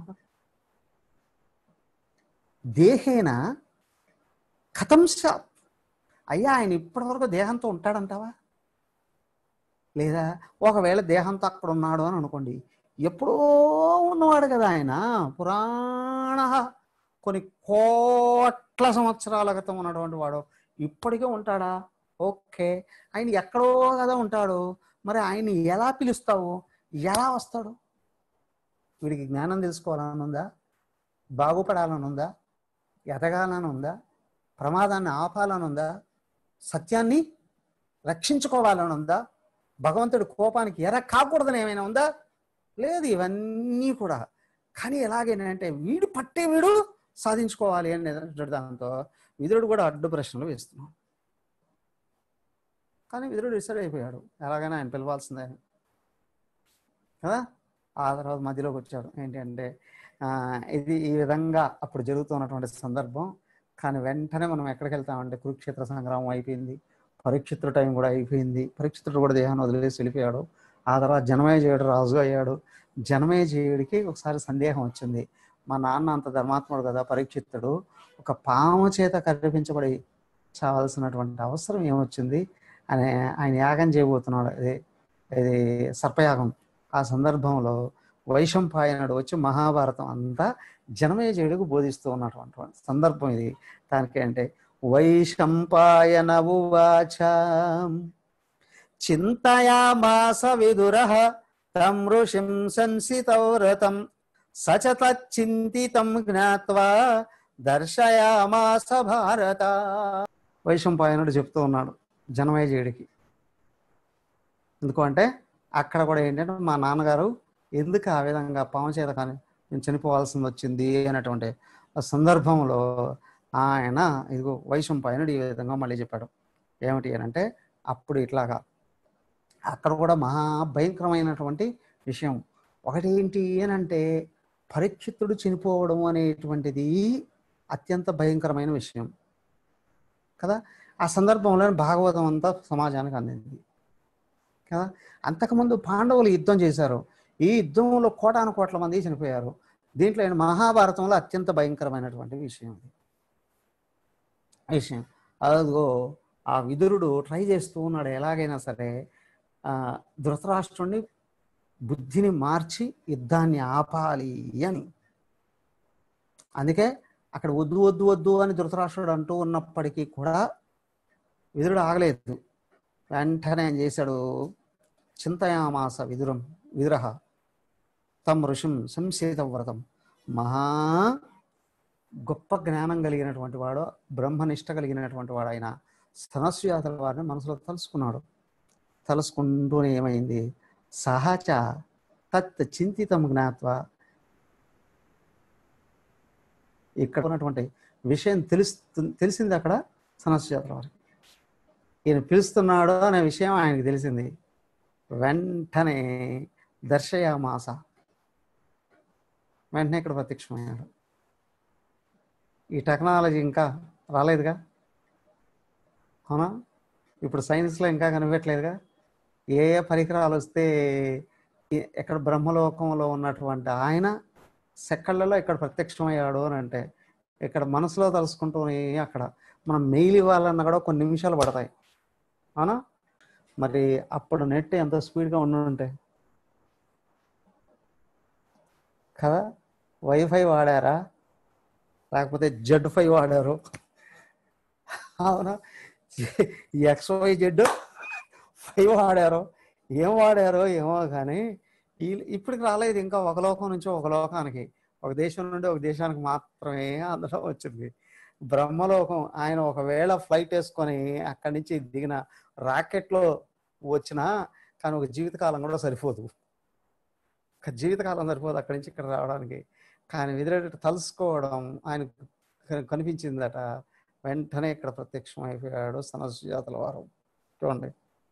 దేహేన కథం స్యాత్ అయ్యా ఆయన ఇప్పటివరకు దేహంతో ఉంటాడంటావా లేదా ఒకవేళ దేహంతో అక్కడ ఉన్నాడు అని అనుకోండి ఎప్పుడో ఉన్నవాడు కదా ఆయన పురాణ కొన్ని కోట్ల సంవత్సరాల క్రితం ఉన్నటువంటి వాడు ఇప్పటికే ఉంటాడా ఓకే ఆయన ఎక్కడో కదా ఉంటాడు మరి ఆయన ఎలా పిలుస్తావు ఎలా వస్తాడు వీడికి జ్ఞానం తెలుసుకోవాలని ఉందా బాగుపడాలని ఉందా ఎదగాలని ఉందా ప్రమాదాన్ని ఆపాలని ఉందా సత్యాన్ని రక్షించుకోవాలని ఉందా భగవంతుడి కోపానికి ఎర కాకూడదని ఏమైనా ఉందా లేదు ఇవన్నీ కూడా కానీ ఎలాగేనంటే వీడు పట్టే వీడు సాధించుకోవాలి అని దాంతో విదురుడు కూడా అడ్డు ప్రశ్నలు వేస్తున్నాడు కానీ విదురుడు డిసైడ్ అయిపోయాడు ఎలాగైనా ఆయన పిలవాల్సిందే కదా ఆ తర్వాత మధ్యలోకి వచ్చాడు ఏంటి అంటే ఆ, ఇది ఈ విధంగా అప్పుడు జరుగుతున్నటువంటి సందర్భం కానీ వెంటనే మనం ఎక్కడికి వెళ్తామంటే కురుక్షేత్ర సంగ్రామం అయిపోయింది పరీక్షిత్రుడు టైం కూడా అయిపోయింది పరీక్షిత్రుడు కూడా దేహాన్ని వదిలేసి వెళ్ళిపోయాడు ఆ తర్వాత జనమేజయుడు రాజు అయ్యాడు జనమేజయుడికి ఒకసారి సందేహం వచ్చింది మా నాన్న అంత ధర్మాత్ముడు కదా పరీక్షిత్తుడు ఒక పాము చేత కరిపించబడి చావాల్సినటువంటి అవసరం ఏమొచ్చింది అని ఆయన యాగం చేయబోతున్నాడు ఇది ఇది సర్పయాగం ఆ సందర్భంలో వైశంపాయనుడు వచ్చి మహాభారతం అంతా జనమేజయుడికి బోధిస్తూ ఉన్నటువంటి సందర్భం ఇది దానికి అంటే వైశంపాయన ఉవాచ చింతయామాస విదుర తం ఋషిం సంసితౌరతం సచ తచ్చింతితం జ్ఞాత్వా దర్శయామాస భారత వైశంపాయనుడు చెప్తూ ఉన్నాడు జనమేజయుడికి ఎందుకు అంటే అక్కడ కూడా ఏంటంటే మా నాన్నగారు ఎందుకు ఆ విధంగా పాము చేత కానీ నేను చనిపోవాల్సింది వచ్చింది అనేటువంటి ఆ సందర్భంలో ఆయన ఇదిగో వైశంపాయనుడు ఈ విధంగా మళ్ళీ చెప్పాడు ఏమిటి అని అంటే అప్పుడు ఇట్లాగా అక్కడ కూడా మహా భయంకరమైనటువంటి విషయం ఒకటి ఏంటి అని అంటే పరీక్షితుడు చనిపోవడం అనేటువంటిది అత్యంత భయంకరమైన విషయం కదా ఆ సందర్భంలో భాగవతం అంతా సమాజానికి అందింది కదా అంతకుముందు పాండవులు యుద్ధం చేశారు ఈ యుద్ధంలో కోటాను కోట్ల మంది చనిపోయారు దీంట్లో ఆయన మహాభారతంలో అత్యంత భయంకరమైనటువంటి విషయం ఇది విషయం అదిగో ఆ విదురుడు ట్రై చేస్తూ ఉన్నాడు ఎలాగైనా సరే ఆ, ధృతరాష్ట్రుణ్ణి బుద్ధిని మార్చి యుద్ధాన్ని ఆపాలి అని అందుకే అక్కడ వద్దు వద్దు వద్దు అని ధృతరాష్ట్రుడు అంటూ ఉన్నప్పటికీ కూడా విదురుడు ఆగలేదు వెంటనే ఏం చేశాడు చింతయామాస విదురం విదురహ తం ఋషిం సంశేత వ్రతం మహా గొప్ప జ్ఞానం కలిగినటువంటి వాడు బ్రహ్మనిష్ట కలిగినటువంటి వాడు ఆయన స్తనస్యాతుల వారిని మనసులో తలుసుకున్నాడు తలుసుకుంటూనే ఏమైంది సహచ తత్ చింతితం జ్ఞాత్వ ఇక్కడ ఉన్నటువంటి విషయం తెలుస్తు తెలిసింది అక్కడ సనస్యాతుల వారికి ఈయన పిలుస్తున్నాడు అనే విషయం ఆయనకి తెలిసింది వెంటనే దర్శయామాస వెంటనే ఇక్కడ ప్రత్యక్షమయ్యాడు ఈ టెక్నాలజీ ఇంకా రాలేదుగా అవునా ఇప్పుడు సైన్స్లో ఇంకా కనిపెట్టలేదుగా ఏ ఏ పరికరాలు వస్తే ఎ- ఎక్కడ బ్రహ్మలోకంలో ఉన్నటువంటి ఆయన సెకండ్లలో ఇక్కడ ప్రత్యక్షమయ్యాడు అని అంటే ఇక్కడ మనసులో తలుసుకుంటూనే అక్కడ మనం మెయిల్ ఇవ్వాలన్నా కూడా కొన్ని నిమిషాలు పడతాయి అవునా మరి అప్పుడు నెట్ ఎంత స్పీడ్గా ఉండుంటే కదా వైఫై వాడారా లేకపోతే జెడ్ ఫై వాడారు అవునా ఎక్స్వై జెడ్ ఫైవ్ వాడారు ఏం వాడారో ఏమో కానీ ఈ- ఇప్పటికి రాలేదు ఇంకా ఒక లోకం నుంచి ఒక లోకానికి ఒక దేశం నుండి ఒక దేశానికి మాత్రమే అందులో వచ్చింది బ్రహ్మలోకం ఆయన ఒకవేళ ఫ్లైట్ వేసుకొని అక్కడి నుంచి దిగిన రాకెట్లో వచ్చినా కానీ ఒక జీవితకాలం కూడా సరిపోదు ఒక జీవితకాలం సరిపోదు అక్కడి నుంచి ఇక్కడ రావడానికి కానీ విదిరేట తలుసుకోవడం ఆయన కనిపించిందట వెంటనే ఇక్కడ ప్రత్యక్షం అయిపోయాడు సనసుజాతుల వారు చూడండి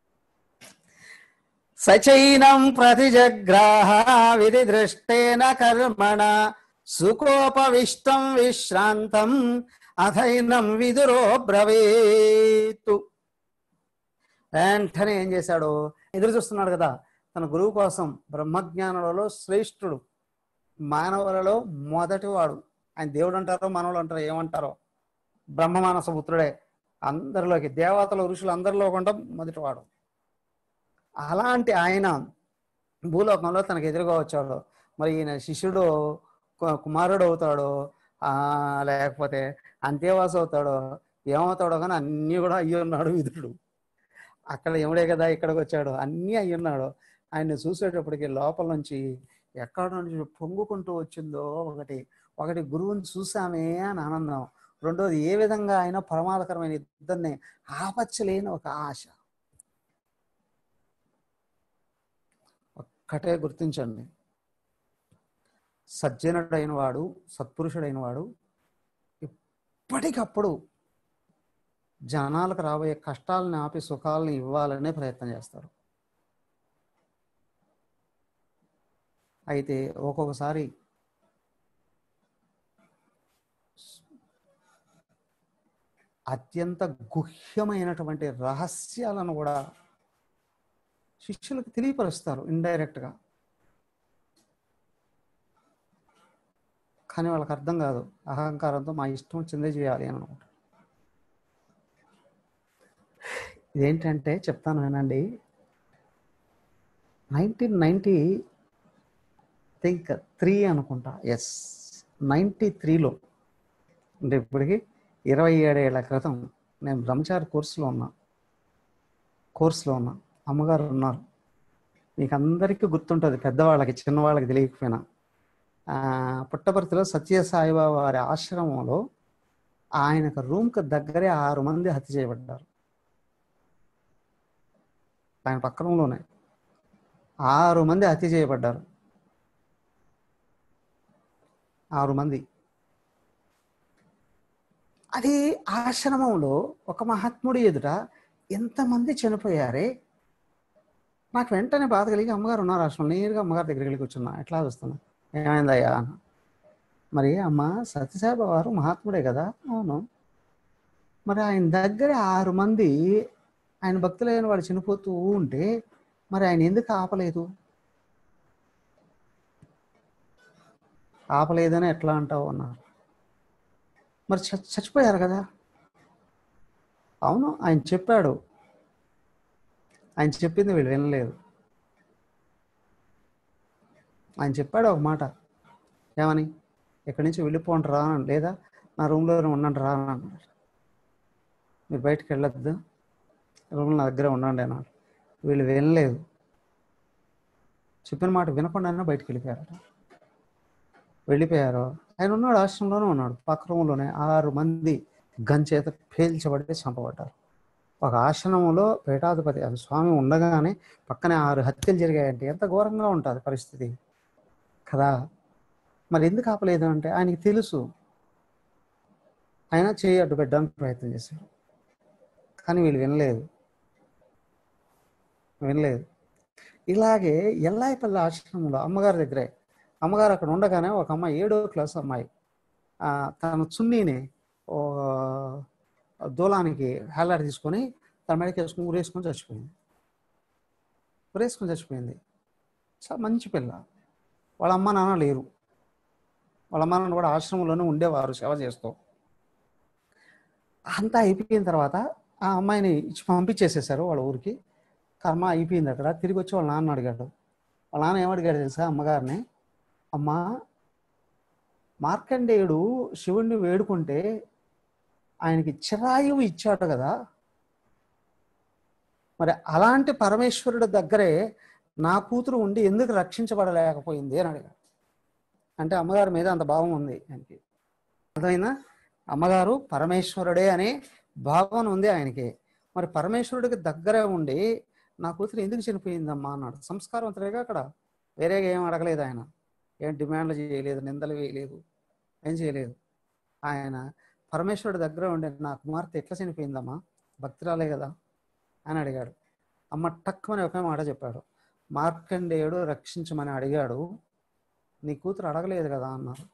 సచైనం ప్రతిజగ్రాహ విధి దృష్టేన కర్మణ సుకోపవిష్టం విశ్రాంతం అథైనం విదురో బ్రవీతు వెంటనే ఏం చేశాడు ఎదురు చూస్తున్నాడు కదా తన గురువు కోసం బ్రహ్మజ్ఞానులలో శ్రేష్ఠుడు మానవులలో మొదటివాడు ఆయన దేవుడు అంటారో మానవులు అంటారో ఏమంటారో బ్రహ్మమానస పుత్రుడే అందరిలోకి దేవతల ఋషులు అందరిలో కూడా మొదటివాడు అలాంటి ఆయన భూలోకంలో తనకు ఎదురుగా వచ్చాడు మరి ఈయన శిష్యుడు కు- కుమారుడు అవుతాడో ఆ, లేకపోతే అంత్యవాసు అవుతాడో ఏమవుతాడో కానీ అన్నీ కూడా అయ్యి ఉన్నాడు విదురుడు అక్కడ ఎముడే కదా ఇక్కడికి వచ్చాడు అన్నీ అయ్యి ఉన్నాడు ఆయన్ని చూసేటప్పటికి లోపల నుంచి ఎక్కడ నుంచి పొంగుకుంటూ వచ్చిందో ఒకటి ఒకటి గురువుని చూసామే అని ఆనందం రెండోది ఏ విధంగా ఆయన ప్రమాదకరమైన ఇద్దరిని ఆపచ్చలేని ఒక ఆశ ఒక్కటే గుర్తించండి సజ్జనుడైన వాడు సత్పురుషుడైన వాడు ఎప్పటికప్పుడు జనాలకు రాబోయే కష్టాలను ఆపి సుఖాలను ఇవ్వాలనే ప్రయత్నం చేస్తారు అయితే ఒక్కొక్కసారి అత్యంత గుహ్యమైనటువంటి రహస్యాలను కూడా శిష్యులకు తెలియపరుస్తారు ఇండైరెక్ట్గా కానీ వాళ్ళకి అర్థం కాదు అహంకారంతో మా ఇష్టం వచ్చిందే చేయాలి అని అనుకుంటారు ఇదేంటంటే చెప్తాను వినండి నైన్టీన్ నైంటీ థింక్ త్రీ అనుకుంటా ఎస్ నైంటీ త్రీలో అంటే ఇప్పటికి ఇరవై ఏడేళ్ల క్రితం నేను బ్రహ్మచారి కోర్సులో ఉన్నా కోర్సులో ఉన్నా అమ్మగారు ఉన్నారు మీకు అందరికీ గుర్తుంటుంది పెద్దవాళ్ళకి చిన్నవాళ్ళకి తెలియకపోయినా ఆ, పుట్టపర్తిలో సత్యసాయిబాబా వారి ఆశ్రమంలో ఆయనకు రూమ్కి దగ్గరే ఆరు మంది హత్య చేయబడ్డారు ఆయన పక్క రూమ్లోనే ఆరు మంది హత్య చేయబడ్డారు ఆరు మంది అది ఆశ్రమంలో ఒక మహాత్ముడి ఎదుట ఎంతమంది చనిపోయారే నాకు వెంటనే బాధ కలిగి అమ్మగారు ఉన్నారు ఆశ్రమం నేరుగా అమ్మగారి దగ్గరికి వెళ్ళి కూర్చున్నా ఎట్లా వస్తున్నా ఏమైందయ్యా అన్న మరి అమ్మ సత్యసాయి వారు మహాత్ముడే కదా అవును మరి ఆయన దగ్గర ఆరు మంది ఆయన భక్తులైన వాడు చనిపోతూ ఉంటే మరి ఆయన ఎందుకు ఆపలేదు ఆపలేదని ఎట్లా అంటావు అన్నారు మరి చ- చచ్చిపోయారు కదా అవును ఆయన చెప్పాడు ఆయన చెప్పింది వీళ్ళు వినలేదు ఆయన చెప్పాడు ఒక మాట ఏమని ఇక్కడి నుంచి వెళ్ళిపోండి రా అని లేదా నా రూమ్లో ఉండండి రా అని అన్నాడు మీరు బయటకు వెళ్ళొద్దు రూమ్లో నా దగ్గర ఉండండి అన్నాడు వీళ్ళు వినలేదు చెప్పిన మాట వినకుండానే బయటకు వెళ్ళిపోయారట వెళ్ళిపోయారు ఆయన ఉన్నాడు ఆశ్రమంలోనే ఉన్నాడు పక్క రూమ్లోనే ఆరు మంది గన్ చేత పేల్చబడి చంపబడ్డారు ఒక ఆశ్రమంలో పీఠాధిపతి అది స్వామి ఉండగానే పక్కనే ఆరు హత్యలు జరిగాయంటే ఎంత ఘోరంగా ఉంటుంది పరిస్థితి కదా మరి ఎందుకు ఆపలేదు అంటే ఆయనకి తెలుసు ఆయన చేయి అడ్డు పెట్టడానికి ప్రయత్నం చేశారు కానీ వీళ్ళు వినలేదు వినలేదు ఇలాగే ఎల్లాయిపల్లి ఆశ్రమంలో అమ్మగారి దగ్గరే అమ్మగారు అక్కడ ఉండగానే ఒక అమ్మాయి ఏడో క్లాస్ అమ్మాయి ఆ, తన చున్నీని ఓ దూలానికి హేలాడి తీసుకొని తన మెడకి వేసుకుని ఊరేసుకొని చచ్చిపోయింది ఊరేసుకొని చచ్చిపోయింది చాలా మంచి పిల్ల వాళ్ళ అమ్మ నాన్న లేరు వాళ్ళ అమ్మ నాన్న కూడా ఆశ్రమంలోనే ఉండేవారు సేవ చేస్తూ అంతా అయిపోయిన తర్వాత ఆ అమ్మాయిని ఇచ్చి పంపించేసేసారు వాళ్ళ ఊరికి కర్మ అయిపోయింది అక్కడ తిరిగి వచ్చి వాళ్ళ నాన్న అడిగాడు వాళ్ళ నాన్న ఏమడిగాడు తెలుసా అమ్మగారిని అమ్మా మార్కండేయుడు శివుణ్ణి వేడుకుంటే ఆయనకి చిరాయువు ఇచ్చాడు కదా మరి అలాంటి పరమేశ్వరుడి దగ్గరే నా కూతురు ఉండి ఎందుకు రక్షించబడలేకపోయింది అని అడిగాడు అంటే అమ్మగారి మీద అంత భావం ఉంది ఆయనకి అర్థమైందా అమ్మగారు పరమేశ్వరుడే అనే భావన ఉంది ఆయనకి మరి పరమేశ్వరుడికి దగ్గరే ఉండి నా కూతురు ఎందుకు చనిపోయిందమ్మా అన్నాడు సంస్కారవంతుడేగా అక్కడ వేరేగా ఏం అడగలేదు ఆయన ఏం డిమాండ్లు చేయలేదు నిందలు వేయలేదు ఏం చేయలేదు ఆయన పరమేశ్వరుడి దగ్గర ఉండే నా కుమార్తె ఎట్లా చనిపోయిందమ్మా భక్తురాలే కదా అని అడిగాడు అమ్మ టక్కుమని ఒకే మాట చెప్పాడు మార్కండేయుడు రక్షించమని అడిగాడు నీ కూతురు అడగలేదు కదా అన్నారు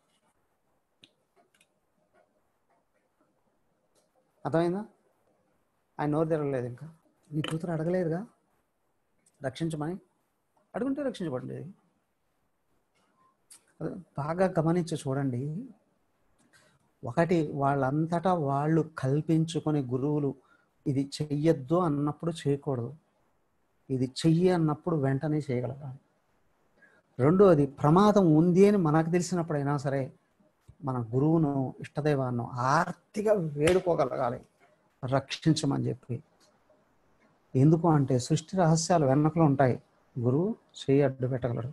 అర్థమైందా ఆయన నోరు తెరవలేదు ఇంకా నీ కూతురు అడగలేదుగా రక్షించమని అడుగుంటే రక్షించబడలేదు అదే బాగా గమనించి చూడండి ఒకటి వాళ్ళంతటా వాళ్ళు కల్పించుకొని గురువులు ఇది చెయ్యొద్దు అన్నప్పుడు చేయకూడదు ఇది చెయ్యి అన్నప్పుడు వెంటనే చేయగలగాలి రెండోది ప్రమాదం ఉంది అని మనకు తెలిసినప్పుడైనా సరే మన గురువును ఇష్టదైవాన్ని ఆర్తిగా వేడుకోగలగాలి రక్షించమని చెప్పి ఎందుకు అంటే సృష్టి రహస్యాలు వెనకలో ఉంటాయి గురువు చేయి అడ్డు పెట్టగలడు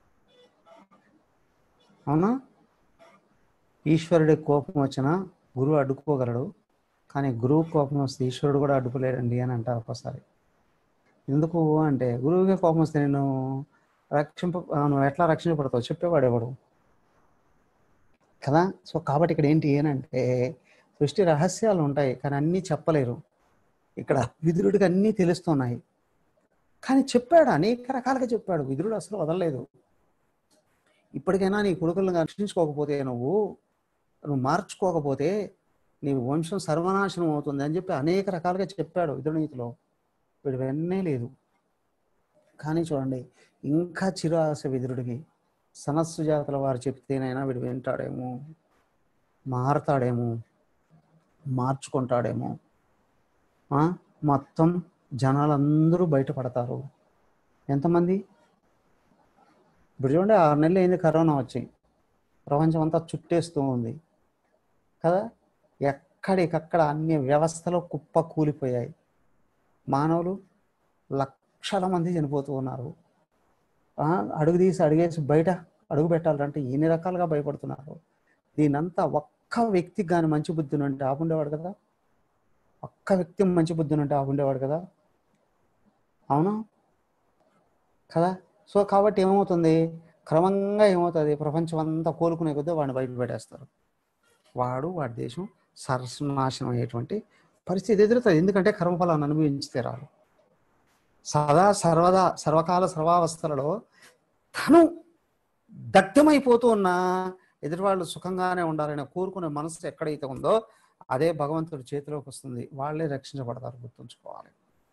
అవునా ఈశ్వరుడి కోపం వచ్చినా గురువు అడ్డుకోగలడు కానీ గురువు కోపం వస్తే ఈశ్వరుడు కూడా అడ్డుకోలేడండి అని అంటారు ఒకసారి ఎందుకు అంటే గురువుకే కోపం వస్తే నేను రక్షింప ఆ, నువ్వు ఎట్లా రక్షించబడతావు చెప్పేవాడు ఎవడు కదా సో కాబట్టి ఇక్కడ ఏంటి ఏనంటే సృష్టి రహస్యాలు ఉంటాయి కానీ అన్నీ చెప్పలేరు ఇక్కడ విదురుడికి అన్నీ తెలుస్తున్నాయి కానీ చెప్పాడు అనేక రకాలుగా చెప్పాడు విదురుడు అసలు వదలలేదు ఇప్పటికైనా నీ కొడుకులను రక్షించుకోకపోతే నువ్వు నువ్వు మార్చుకోకపోతే నీ వంశం సర్వనాశనం అవుతుంది అని చెప్పి అనేక రకాలుగా చెప్పాడు విదురునీతిలో వీడు వెన్నే లేదు కానీ చూడండి ఇంకా చిరు ఆశ విదురుడికి సనస్సు జాతుల వారు చెప్తేనైనా వీడు వింటాడేమో మారతాడేమో మార్చుకుంటాడేమో ఆ? మొత్తం జనాలందరూ బయటపడతారు ఎంతమంది ఇప్పుడు చూడండి ఆరు నెలలు అయింది కరోనా వచ్చి ప్రపంచం అంతా చుట్టేస్తూ ఉంది కదా ఎక్కడికక్కడ అన్ని వ్యవస్థలు కుప్ప కూలిపోయాయి మానవులు లక్షల మంది చనిపోతూ ఉన్నారు ఆ, అడుగు తీసి అడిగేసి బయట అడుగు పెట్టాలంటే ఎన్ని రకాలుగా భయపడుతున్నారు దీనంతా ఒక్క వ్యక్తికి కానీ మంచి బుద్ధి ఉంటే ఆపుండేవాడు కదా ఒక్క వ్యక్తి మంచి బుద్ధి ఉంటే ఆపుండేవాడు కదా అవునా కదా సో కాబట్టి ఏమవుతుంది క్రమంగా ఏమవుతుంది ప్రపంచం అంతా కోలుకునే కొద్దీ వాడిని బయట పెట్టేస్తారు వాడు వాడి దేశం సర్వనాశనం అయ్యేటువంటి పరిస్థితి ఎదురుతుంది ఎందుకంటే కర్మఫలాన్ని అనుభవించి తీరాలి సదా సర్వదా సర్వకాల సర్వావస్థలలో తను దగ్ధమైపోతూ ఉన్న ఎదుటివాళ్ళు సుఖంగానే ఉండాలని కోరుకునే మనసు ఎక్కడైతే ఉందో అదే భగవంతుడి చేతిలోకి వస్తుంది వాళ్ళే రక్షించబడతారు గుర్తుంచుకోవాలి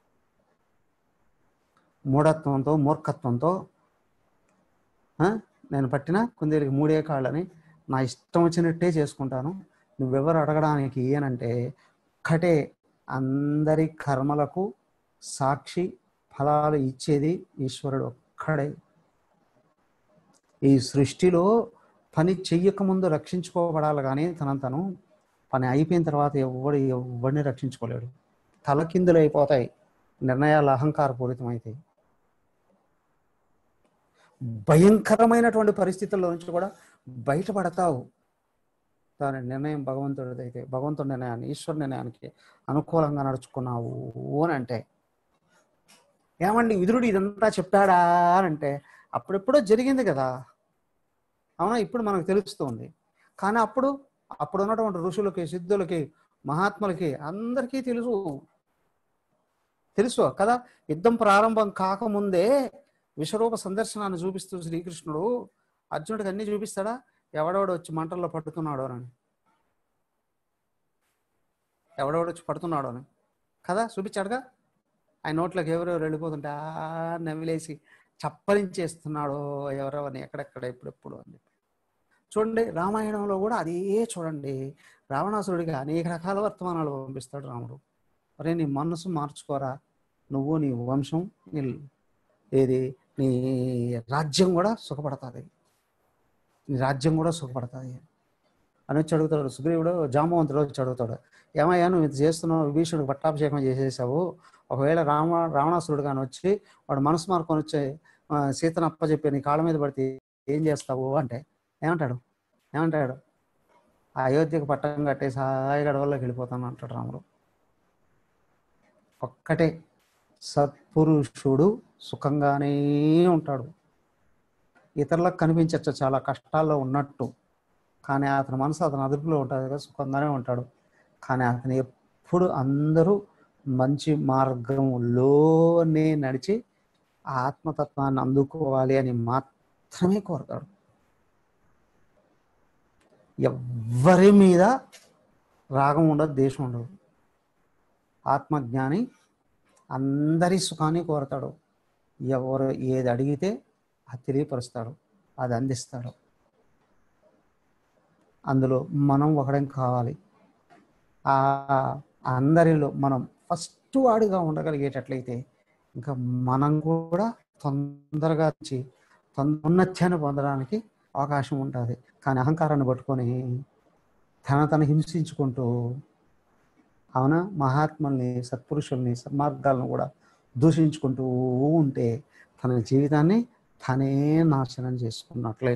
మూఢత్వంతో మూర్ఖత్వంతో ఆ, నేను పట్టిన కుందేలికి మూడే కాళ్ళని నా ఇష్టం వచ్చినట్టే చేసుకుంటాను నువ్వెవరు అడగడానికి ఏనంటే ఒక్కటే అందరి కర్మలకు సాక్షి ఫలాలు ఇచ్చేది ఈశ్వరుడు ఒక్కడే ఈ సృష్టిలో పని చెయ్యకముందు రక్షించుకోబడాలి కానీ తనను తను పని అయిపోయిన తర్వాత ఎవడు ఎవడిని రక్షించుకోలేడు తలకిందులు అయిపోతాయి నిర్ణయాలు అహంకారపూరితమైతాయి భయంకరమైనటువంటి పరిస్థితుల్లో నుంచి కూడా బయటపడతావు దాని నిర్ణయం భగవంతుడిది అయితే భగవంతుడి నిర్ణయాన్ని ఈశ్వర నిర్ణయానికి అనుకూలంగా నడుచుకున్నావు అని అంటే ఏమండి విదురుడు ఇదంతా చెప్పాడా అని అంటే అప్పుడెప్పుడో జరిగింది కదా అవునా ఇప్పుడు మనకు తెలుస్తుంది కానీ అప్పుడు అప్పుడు ఉన్నటువంటి ఋషులకి సిద్ధులకి మహాత్ములకి అందరికీ తెలుసు తెలుసు కదా యుద్ధం ప్రారంభం కాకముందే విశ్వరూప సందర్శనాన్ని చూపిస్తూ శ్రీకృష్ణుడు అర్జునుడికి అన్ని చూపిస్తాడా ఎవడెవడు వచ్చి మంటల్లో పట్టుకున్నాడు అని ఎవడెవడు వచ్చి పడుతున్నాడు అని కదా చూపించాడుగా ఆయన నోట్లోకి ఎవరెవరు వెళ్ళిపోతుంటే ఆ నవ్విలేసి చప్పరించేస్తున్నాడు ఎవరెవరిని ఎక్కడెక్కడ ఎప్పుడెప్పుడు అని చెప్పి చూడండి రామాయణంలో కూడా అదే చూడండి రావణాసురుడికి అనేక రకాల వర్తమానాలు పంపిస్తాడు రాముడు అరే నీ మనసు మార్చుకోరా నువ్వు నీ వంశం నీ ఏది నీ రాజ్యం కూడా సుఖపడుతుంది నీ రాజ్యం కూడా సుఖపడుతుంది అని వచ్చి అడుగుతాడు సుగ్రీవుడు జాంబవంతుడు వచ్చి అడుగుతాడు ఏమయ్యా నువ్వు ఇది చేస్తున్నావు విభీషణుడు పట్టాభిషేకం చేసేసావు ఒకవేళ రామ రావణాసురుడు కానీ వచ్చి వాడు మనసు మార్కొని వచ్చి ఆ, సీతను అప్పచెప్పి నీ కాళ్ళ మీద పడితే ఏం చేస్తావు అంటే ఏమంటాడు ఏమంటాడు ఆ అయోధ్యకు పట్టం కట్టేసి హాయి గడవల్లోకి వెళ్ళిపోతాను అంటాడు రాముడు ఒక్కటే సత్పురుషుడు సుఖంగానే ఉంటాడు ఇతరులకు కనిపించచ్చు చాలా కష్టాల్లో ఉన్నట్టు కానీ అతని మనసు అతని అదుపులో ఉంటుంది కదా సుఖంగానే ఉంటాడు కానీ అతను ఎప్పుడు అందరూ మంచి మార్గంలోనే నడిచి ఆ ఆత్మతత్వాన్ని అందుకోవాలి అని మాత్రమే కోరతాడు ఎవ్వరి మీద రాగం ఉండదు దేశం ఉండదు ఆత్మజ్ఞాని అందరి సుఖాన్ని కోరతాడు ఎవరు ఏది అడిగితే అది తెలియపరుస్తాడు అది అందిస్తాడు అందులో మనం ఒకడం కావాలి ఆ అందరిలో మనం ఫస్ట్ వాడిగా ఉండగలిగేటట్లయితే ఇంకా మనం కూడా తొందరగా వచ్చి తొం- ఔన్నత్యాన్ని పొందడానికి అవకాశం ఉంటుంది కానీ అహంకారాన్ని పట్టుకొని తన తను హింసించుకుంటూ అవునా మహాత్ముల్ని సత్పురుషుల్ని సన్మార్గాలను కూడా దూషించుకుంటూ ఉంటే తన జీవితాన్ని తనే నాశనం చేసుకున్నట్లే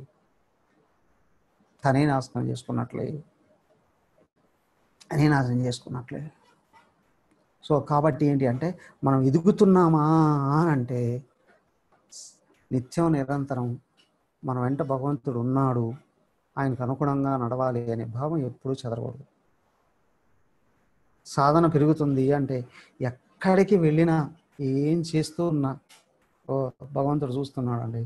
తనే నాశనం చేసుకున్నట్లే తనే నాశనం చేసుకున్నట్లే సో కాబట్టి ఏంటి అంటే మనం ఎదుగుతున్నామా అని అంటే నిత్యం నిరంతరం మన వెంట భగవంతుడు ఉన్నాడు ఆయనకు అనుగుణంగా నడవాలి అనే భావం ఎప్పుడూ చెదరకూడదు సాధన పెరుగుతుంది అంటే ఎక్కడికి వెళ్ళినా ఏం చేస్తూ ఉన్నా ఓ భగవంతుడు చూస్తున్నాడండి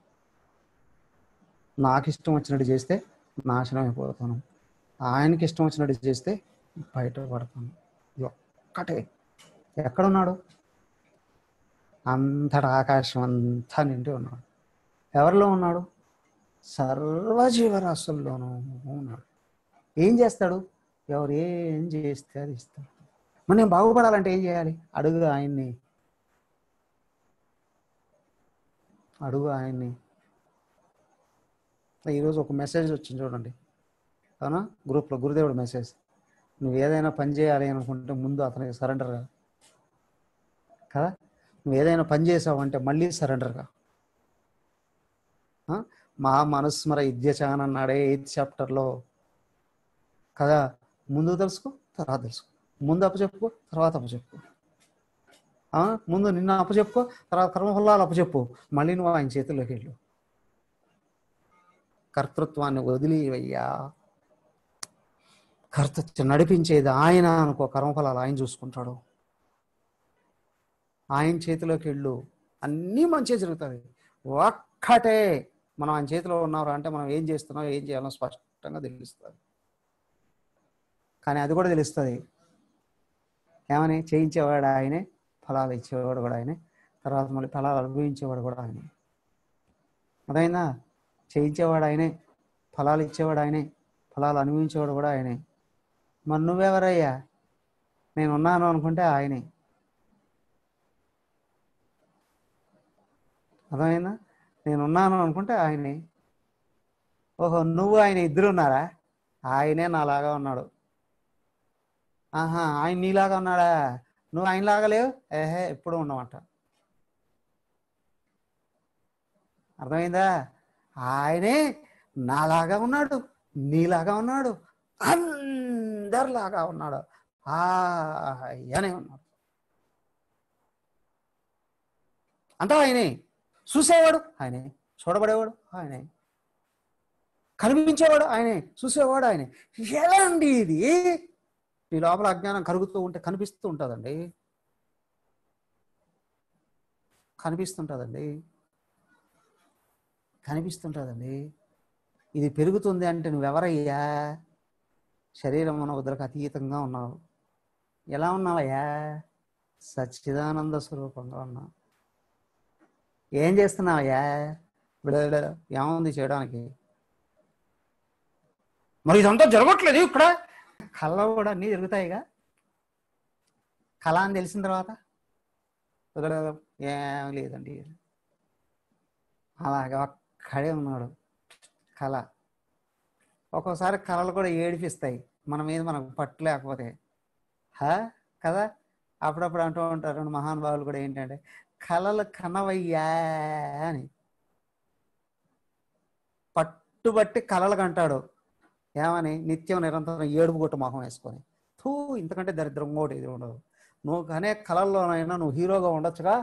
నాకు ఇష్టం వచ్చినట్టు చేస్తే నాశనం అయిపోతాను ఆయనకి ఇష్టం వచ్చినట్టు చేస్తే బయటపడతాను ఇది ఒక్కటే ఎక్కడున్నాడు అంతటా ఆకాశం అంతా నిండి ఉన్నాడు ఎవరిలో ఉన్నాడు సర్వజీవరాశుల్లోనూ ఉన్నాడు ఏం చేస్తాడు ఎవరు ఏం చేస్తే అది ఇస్తాడు మరి నేను బాగుపడాలంటే ఏం చేయాలి అడుగు ఆయన్ని అడుగు ఆయన్ని ఈరోజు ఒక మెసేజ్ వచ్చింది చూడండి అవునా గ్రూప్లో గురుదేవుడు మెసేజ్ నువ్వు ఏదైనా పని చేయాలి అనుకుంటే ముందు అతనికి సరెండర్గా కదా నువ్వు ఏదైనా పని చేసావంటే మళ్ళీ సరెండర్గా మా మనస్మర విద్యచాన్ అన్నాడే ఎయిత్ చాప్టర్లో కదా ముందు తెలుసుకో తర్వాత తెలుసుకో ముందు అప్పచెప్పుకో తర్వాత అప్పచెప్పుకో ఆ, ముందు నిన్న అప్పచెప్పుకో తర్వాత కర్మఫలాలు అప్పచెప్పు మళ్ళీ నువ్వు ఆయన చేతుల్లోకి వెళ్ళు కర్తృత్వాన్ని వదిలివయ్యా కర్తృత్వం నడిపించేది ఆయన అనుకో కర్మఫలాలు ఆయన చూసుకుంటాడు ఆయన చేతిలోకి వెళ్ళు అన్నీ మంచిగా జరుగుతుంది ఒక్కటే మనం ఆయన చేతిలో ఉన్నారు అంటే మనం ఏం చేస్తున్నాం ఏం చేయాలో స్పష్టంగా తెలుస్తుంది కానీ అది కూడా తెలుస్తుంది ఏమని చేయించేవాడు ఆయనే ఫలాలు ఇచ్చేవాడు కూడా ఆయనే తర్వాత మళ్ళీ ఫలాలు అనుభవించేవాడు కూడా ఆయనే అదైనా చేయించేవాడు ఆయనే ఫలాలు ఇచ్చేవాడు ఆయనే ఫలాలు అనుభవించేవాడు కూడా ఆయనే మరి నువ్వెవరయ్యా నేను ఉన్నాను అనుకుంటే ఆయనే అర్థమైందా నేను ఉన్నాను అనుకుంటే ఆయనే ఓహో నువ్వు ఆయన ఇద్దరు ఉన్నారా ఆయనే నాలాగా ఉన్నాడు ఆహా ఆయన నీలాగా ఉన్నాడా నువ్వు ఆయనలాగా లేవు ఏహే ఎప్పుడు ఉన్నావంట అర్థమైందా ఆయనే నాలాగా ఉన్నాడు నీలాగా ఉన్నాడు అందరిలాగా ఉన్నాడు ఆయనే ఉన్నాడు అంతా ఆయనే చూసేవాడు ఆయనే చూడబడేవాడు ఆయనే కనిపించేవాడు ఆయనే చూసేవాడు ఆయనే ఎలా అండి ఇది నీ లోపల అజ్ఞానం కరుగుతూ ఉంటే కనిపిస్తూ ఉంటుందండి కనిపిస్తుంటుందండి కనిపిస్తుంటుందండి ఇది పెరుగుతుంది అంటే నువ్వెవరయ్యా శరీరం మన వద్దకు అతీతంగా ఉన్నావు ఎలా ఉన్నావయ్యా సచ్చిదానంద స్వరూపంగా ఉన్నా ఏం చేస్తున్నావయ్యా బిడ ఏముంది చేయడానికి మరి ఇదంతా జరగట్లేదు ఇక్కడ కళ్ళ కూడా అన్నీ జరుగుతాయిగా కళ అని తెలిసిన తర్వాత ఇక్కడ ఏం లేదండి అలాగే ఒక్కడే ఉన్నాడు కళ ఒక్కోసారి కళలు కూడా ఏడిపిస్తాయి మన మీద మనకు పట్టు లేకపోతే హా కదా అప్పుడప్పుడు అంటూ ఉంటారు మహానుభావులు కూడా ఏంటంటే కళలు కనవయ్యా అని పట్టుబట్టి కళలు కంటాడు ఏమని నిత్యం నిరంతరం ఏడుపు కొట్టు మొహం వేసుకొని తూ ఇంతకంటే దరిద్రం కూడా ఇది ఉండదు నువ్వు కనే కళల్లోనైనా నువ్వు హీరోగా ఉండొచ్చుగా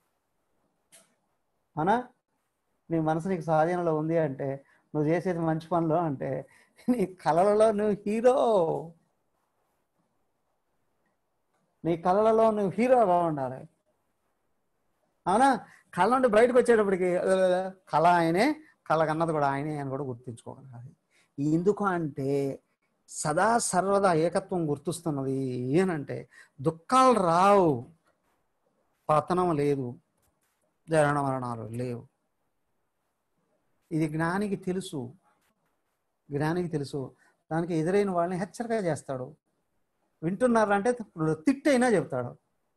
అనా నీ మనసు నీకు స్వాధీనంలో ఉంది అంటే నువ్వు చేసేది మంచి పనులు అంటే నీ కళలలో నువ్వు హీరో నీ కళలలో నువ్వు హీరోగా ఉండాలి అవునా కళ నుండి బయటకు వచ్చేటప్పటికి "అదే, కళ ఆయనే కళ కన్నది కూడా ఆయనే అని కూడా గుర్తించుకోగలగాలి ఎందుకు అంటే సదా సర్వదా ఏకత్వం గుర్తుస్తున్నది ఏనంటే దుఃఖాలు రావు పతనం లేదు జరణ మరణాలు లేవు ఇది జ్ఞానికి తెలుసు జ్ఞానికి తెలుసు దానికి ఎదురైన వాళ్ళని హెచ్చరిక చేస్తాడు వింటున్నారంటే తిట్టైనా చెప్తాడు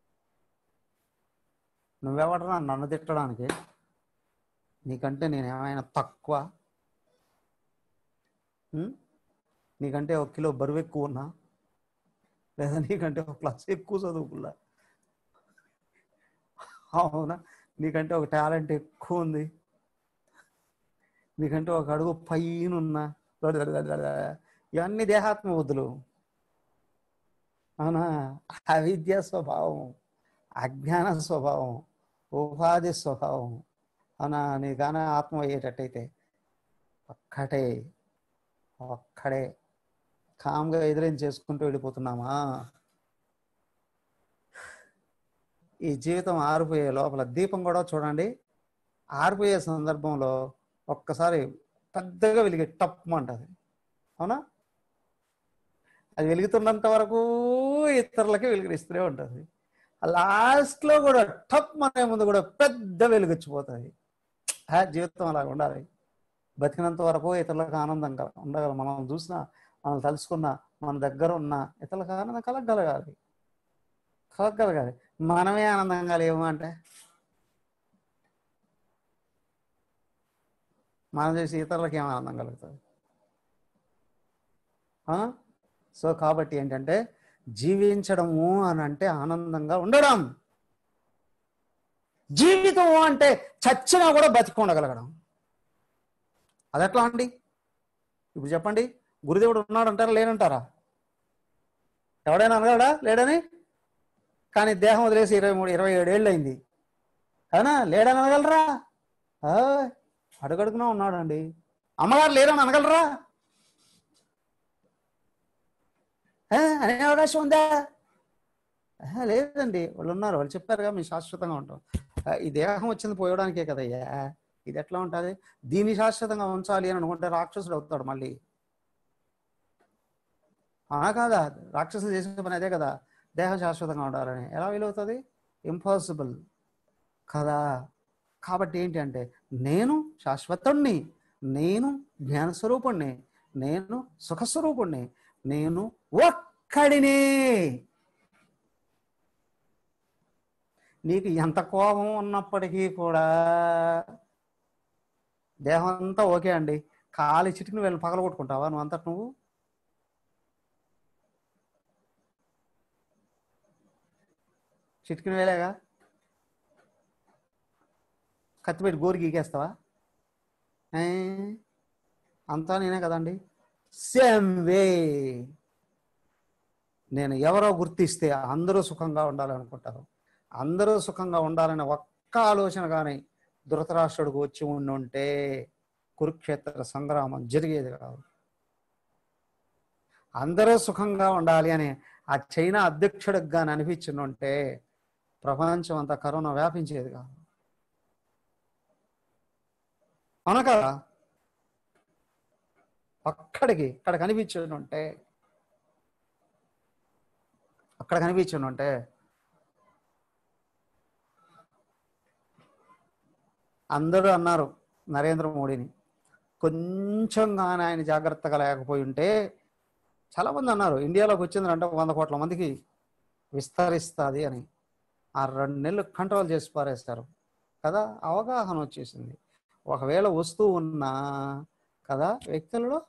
నువ్వెవడరా నన్ను తిట్టడానికి నీకంటే నేను ఏమైనా తక్కువ ఉం? నీకంటే ఒక కిలో బరువు ఎక్కువ ఉన్నా లేదా నీకంటే ఒక ప్లస్ ఎక్కువ చదువుకున్నా అవునా నీకంటే ఒక టాలెంట్ ఎక్కువ ఉంది నీకంటే ఒక అడుగు పైన ఉన్నా ఇవన్నీ దేహాత్మ బుద్ధులు అవునా అవిద్య స్వభావం అజ్ఞాన స్వభావం ఉపాధి స్వభావం అవునా నీకన్నా ఆత్మ అయ్యేటట్టయితే ఒక్కటే ఒక్కడే కామ్గా ఎదురేం చేసుకుంటూ వెళ్ళిపోతున్నామా ఈ జీవితం ఆరిపోయే లోపల దీపం కూడా చూడండి ఆరిపోయే సందర్భంలో ఒక్కసారి పెద్దగా వెలిగే టప్మంటది అవునా అది వెలుగుతున్నంత వరకు ఇతరులకి వెలుగునిస్తూనే ఉంటుంది లాస్ట్లో కూడా టప్ అనే ముందు కూడా పెద్ద వెలుగొచ్చిపోతుంది ఆ జీవితం అలా ఉండాలి బతికినంత వరకు ఇతరులకు ఆనందంగా ఉండగల మనం చూసిన మనం తలుసుకున్న మన దగ్గర ఉన్న ఇతరులకు ఆనందం కలగగలగాలి కలగగలగాలి మనమే ఆనందంగా లేవు అంటే మనం చేసి ఇతరులకు ఏం ఆనందం కలుగుతుంది ఆ? సో కాబట్టి ఏంటంటే జీవించడము అని అంటే ఆనందంగా ఉండడం జీవితం అంటే చచ్చినా కూడా బతికి ఉండగలగడం అది ఎట్లా అండి ఇప్పుడు చెప్పండి గురుదేవుడు ఉన్నాడు అంటారా లేనంటారా ఎవడైనా అనగలడా లేడని కానీ దేహం వదిలేసి ఇరవై మూడు ఇరవై ఏడు ఏళ్ళు అయింది అవునా లేడని అనగలరా ఆ, అడుగడుగునా ఉన్నాడండి అమ్మగారు లేరని అనగలరా ఆ, అనే అవకాశం ఉందా ఆ, లేదండి వాళ్ళు ఉన్నారు వాళ్ళు చెప్పారుగా మేము శాశ్వతంగా ఉంటాం ఆ, ఈ దేహం వచ్చింది పోయడానికే కదయ్యా ఇది ఎట్లా ఉంటుంది దీన్ని శాశ్వతంగా ఉంచాలి అని అనుకుంటే రాక్షసుడు అవుతాడు మళ్ళీ అవునా కాదా రాక్షసులు చేసే పని అదే కదా దేహం శాశ్వతంగా ఉండాలని ఎలా వీలవుతుంది ఇంపాసిబుల్ కదా కాబట్టి ఏంటి అంటే నేను శాశ్వతుణ్ణి నేను జ్ఞానస్వరూపుణ్ణి నేను సుఖస్వరూపుణ్ణి నేను ఒక్కడినే నీకు ఎంత కోపం ఉన్నప్పటికీ కూడా దేహం అంతా ఓకే అండి కాలి చిటికిన వెళ్ళి పగల కొట్టుకుంటావా నువ్వు అంతట నువ్వు చిటికిన వేలేగా కత్తిపెట్టి గోరు గీకేస్తావా ఏ? అంతా నేనే కదండి సేమ్ వే నేను ఎవరో గుర్తిస్తే అందరూ సుఖంగా ఉండాలనుకుంటారు అందరూ సుఖంగా ఉండాలనే ఒక్క ఆలోచన కానీ ధృతరాష్ట్రుడికి వచ్చి ఉండి ఉంటే కురుక్షేత్ర సంగ్రామం జరిగేది కాదు అందరూ సుఖంగా ఉండాలి అని ఆ చైనా అధ్యక్షుడికి కానీ అనిపించి ఉంటే ప్రపంచం అంతా కరోనా వ్యాపించేది కాదు అవునా కదా అక్కడికి ఇక్కడ కనిపించి ఉంటే అక్కడ కనిపించండి అంటే అందరూ అన్నారు నరేంద్ర మోడీని కొంచెం కానీ ఆయన జాగ్రత్తగా లేకపోయి ఉంటే చాలామంది అన్నారు ఇండియాలోకి వచ్చిందంటే వంద కోట్ల మందికి విస్తరిస్తుంది అని ఆ రెండు నెలలు కంట్రోల్ చేసి పారేస్తారు కదా అవగాహన వచ్చేసింది ఒకవేళ వస్తూ ఉన్నా కదా వ్యక్తులలో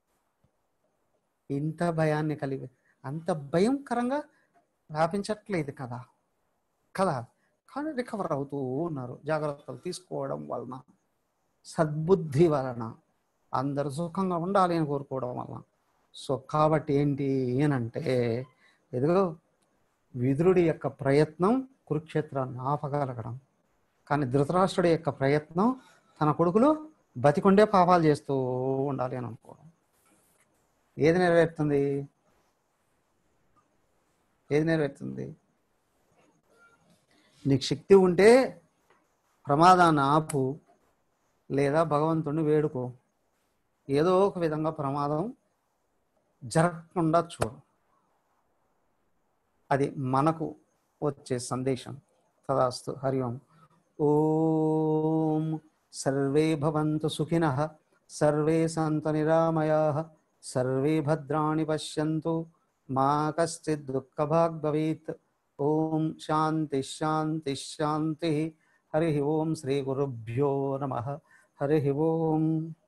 ఇంత భయాన్ని కలిగి అంత భయంకరంగా వ్యాపించట్లేదు కదా కదా కానీ రికవర్ అవుతూ ఉన్నారు జాగ్రత్తలు తీసుకోవడం వలన సద్బుద్ధి వలన అందరూ సుఖంగా ఉండాలి అని కోరుకోవడం వలన సో కాబట్టి ఏంటి ఏనంటే ఎదుగో విదురుడి యొక్క ప్రయత్నం కురుక్షేత్రాన్ని ఆపగలగడం కానీ ధృతరాష్ట్రుడి యొక్క ప్రయత్నం తన కొడుకులు బతికుండే పాపాలు చేస్తూ ఉండాలి అని అనుకోవడం ఏది నెరవేరుతుంది ఏది నెరవేరుతుంది నీకు శక్తి ఉంటే ప్రమాదాన్ని ఆపు లేదా భగవంతుడిని వేడుకో ఏదో ఒక విధంగా ప్రమాదం జరగకుండా చూడు అది మనకు వచ్చే సందేశం తదాస్తు హరి ఓం ఓం సర్వే భవంతు సుఖినః సర్వే సంతు నిరామయాః సర్వే భద్రాణి పశ్యంతు మా కశ్చిత్ దుఃఖభాగ్ భవేత్ ఓం శాంతి శాంతి శాంతి హరి ఓం శ్రీ గురుభ్యో నమ హరి ఓం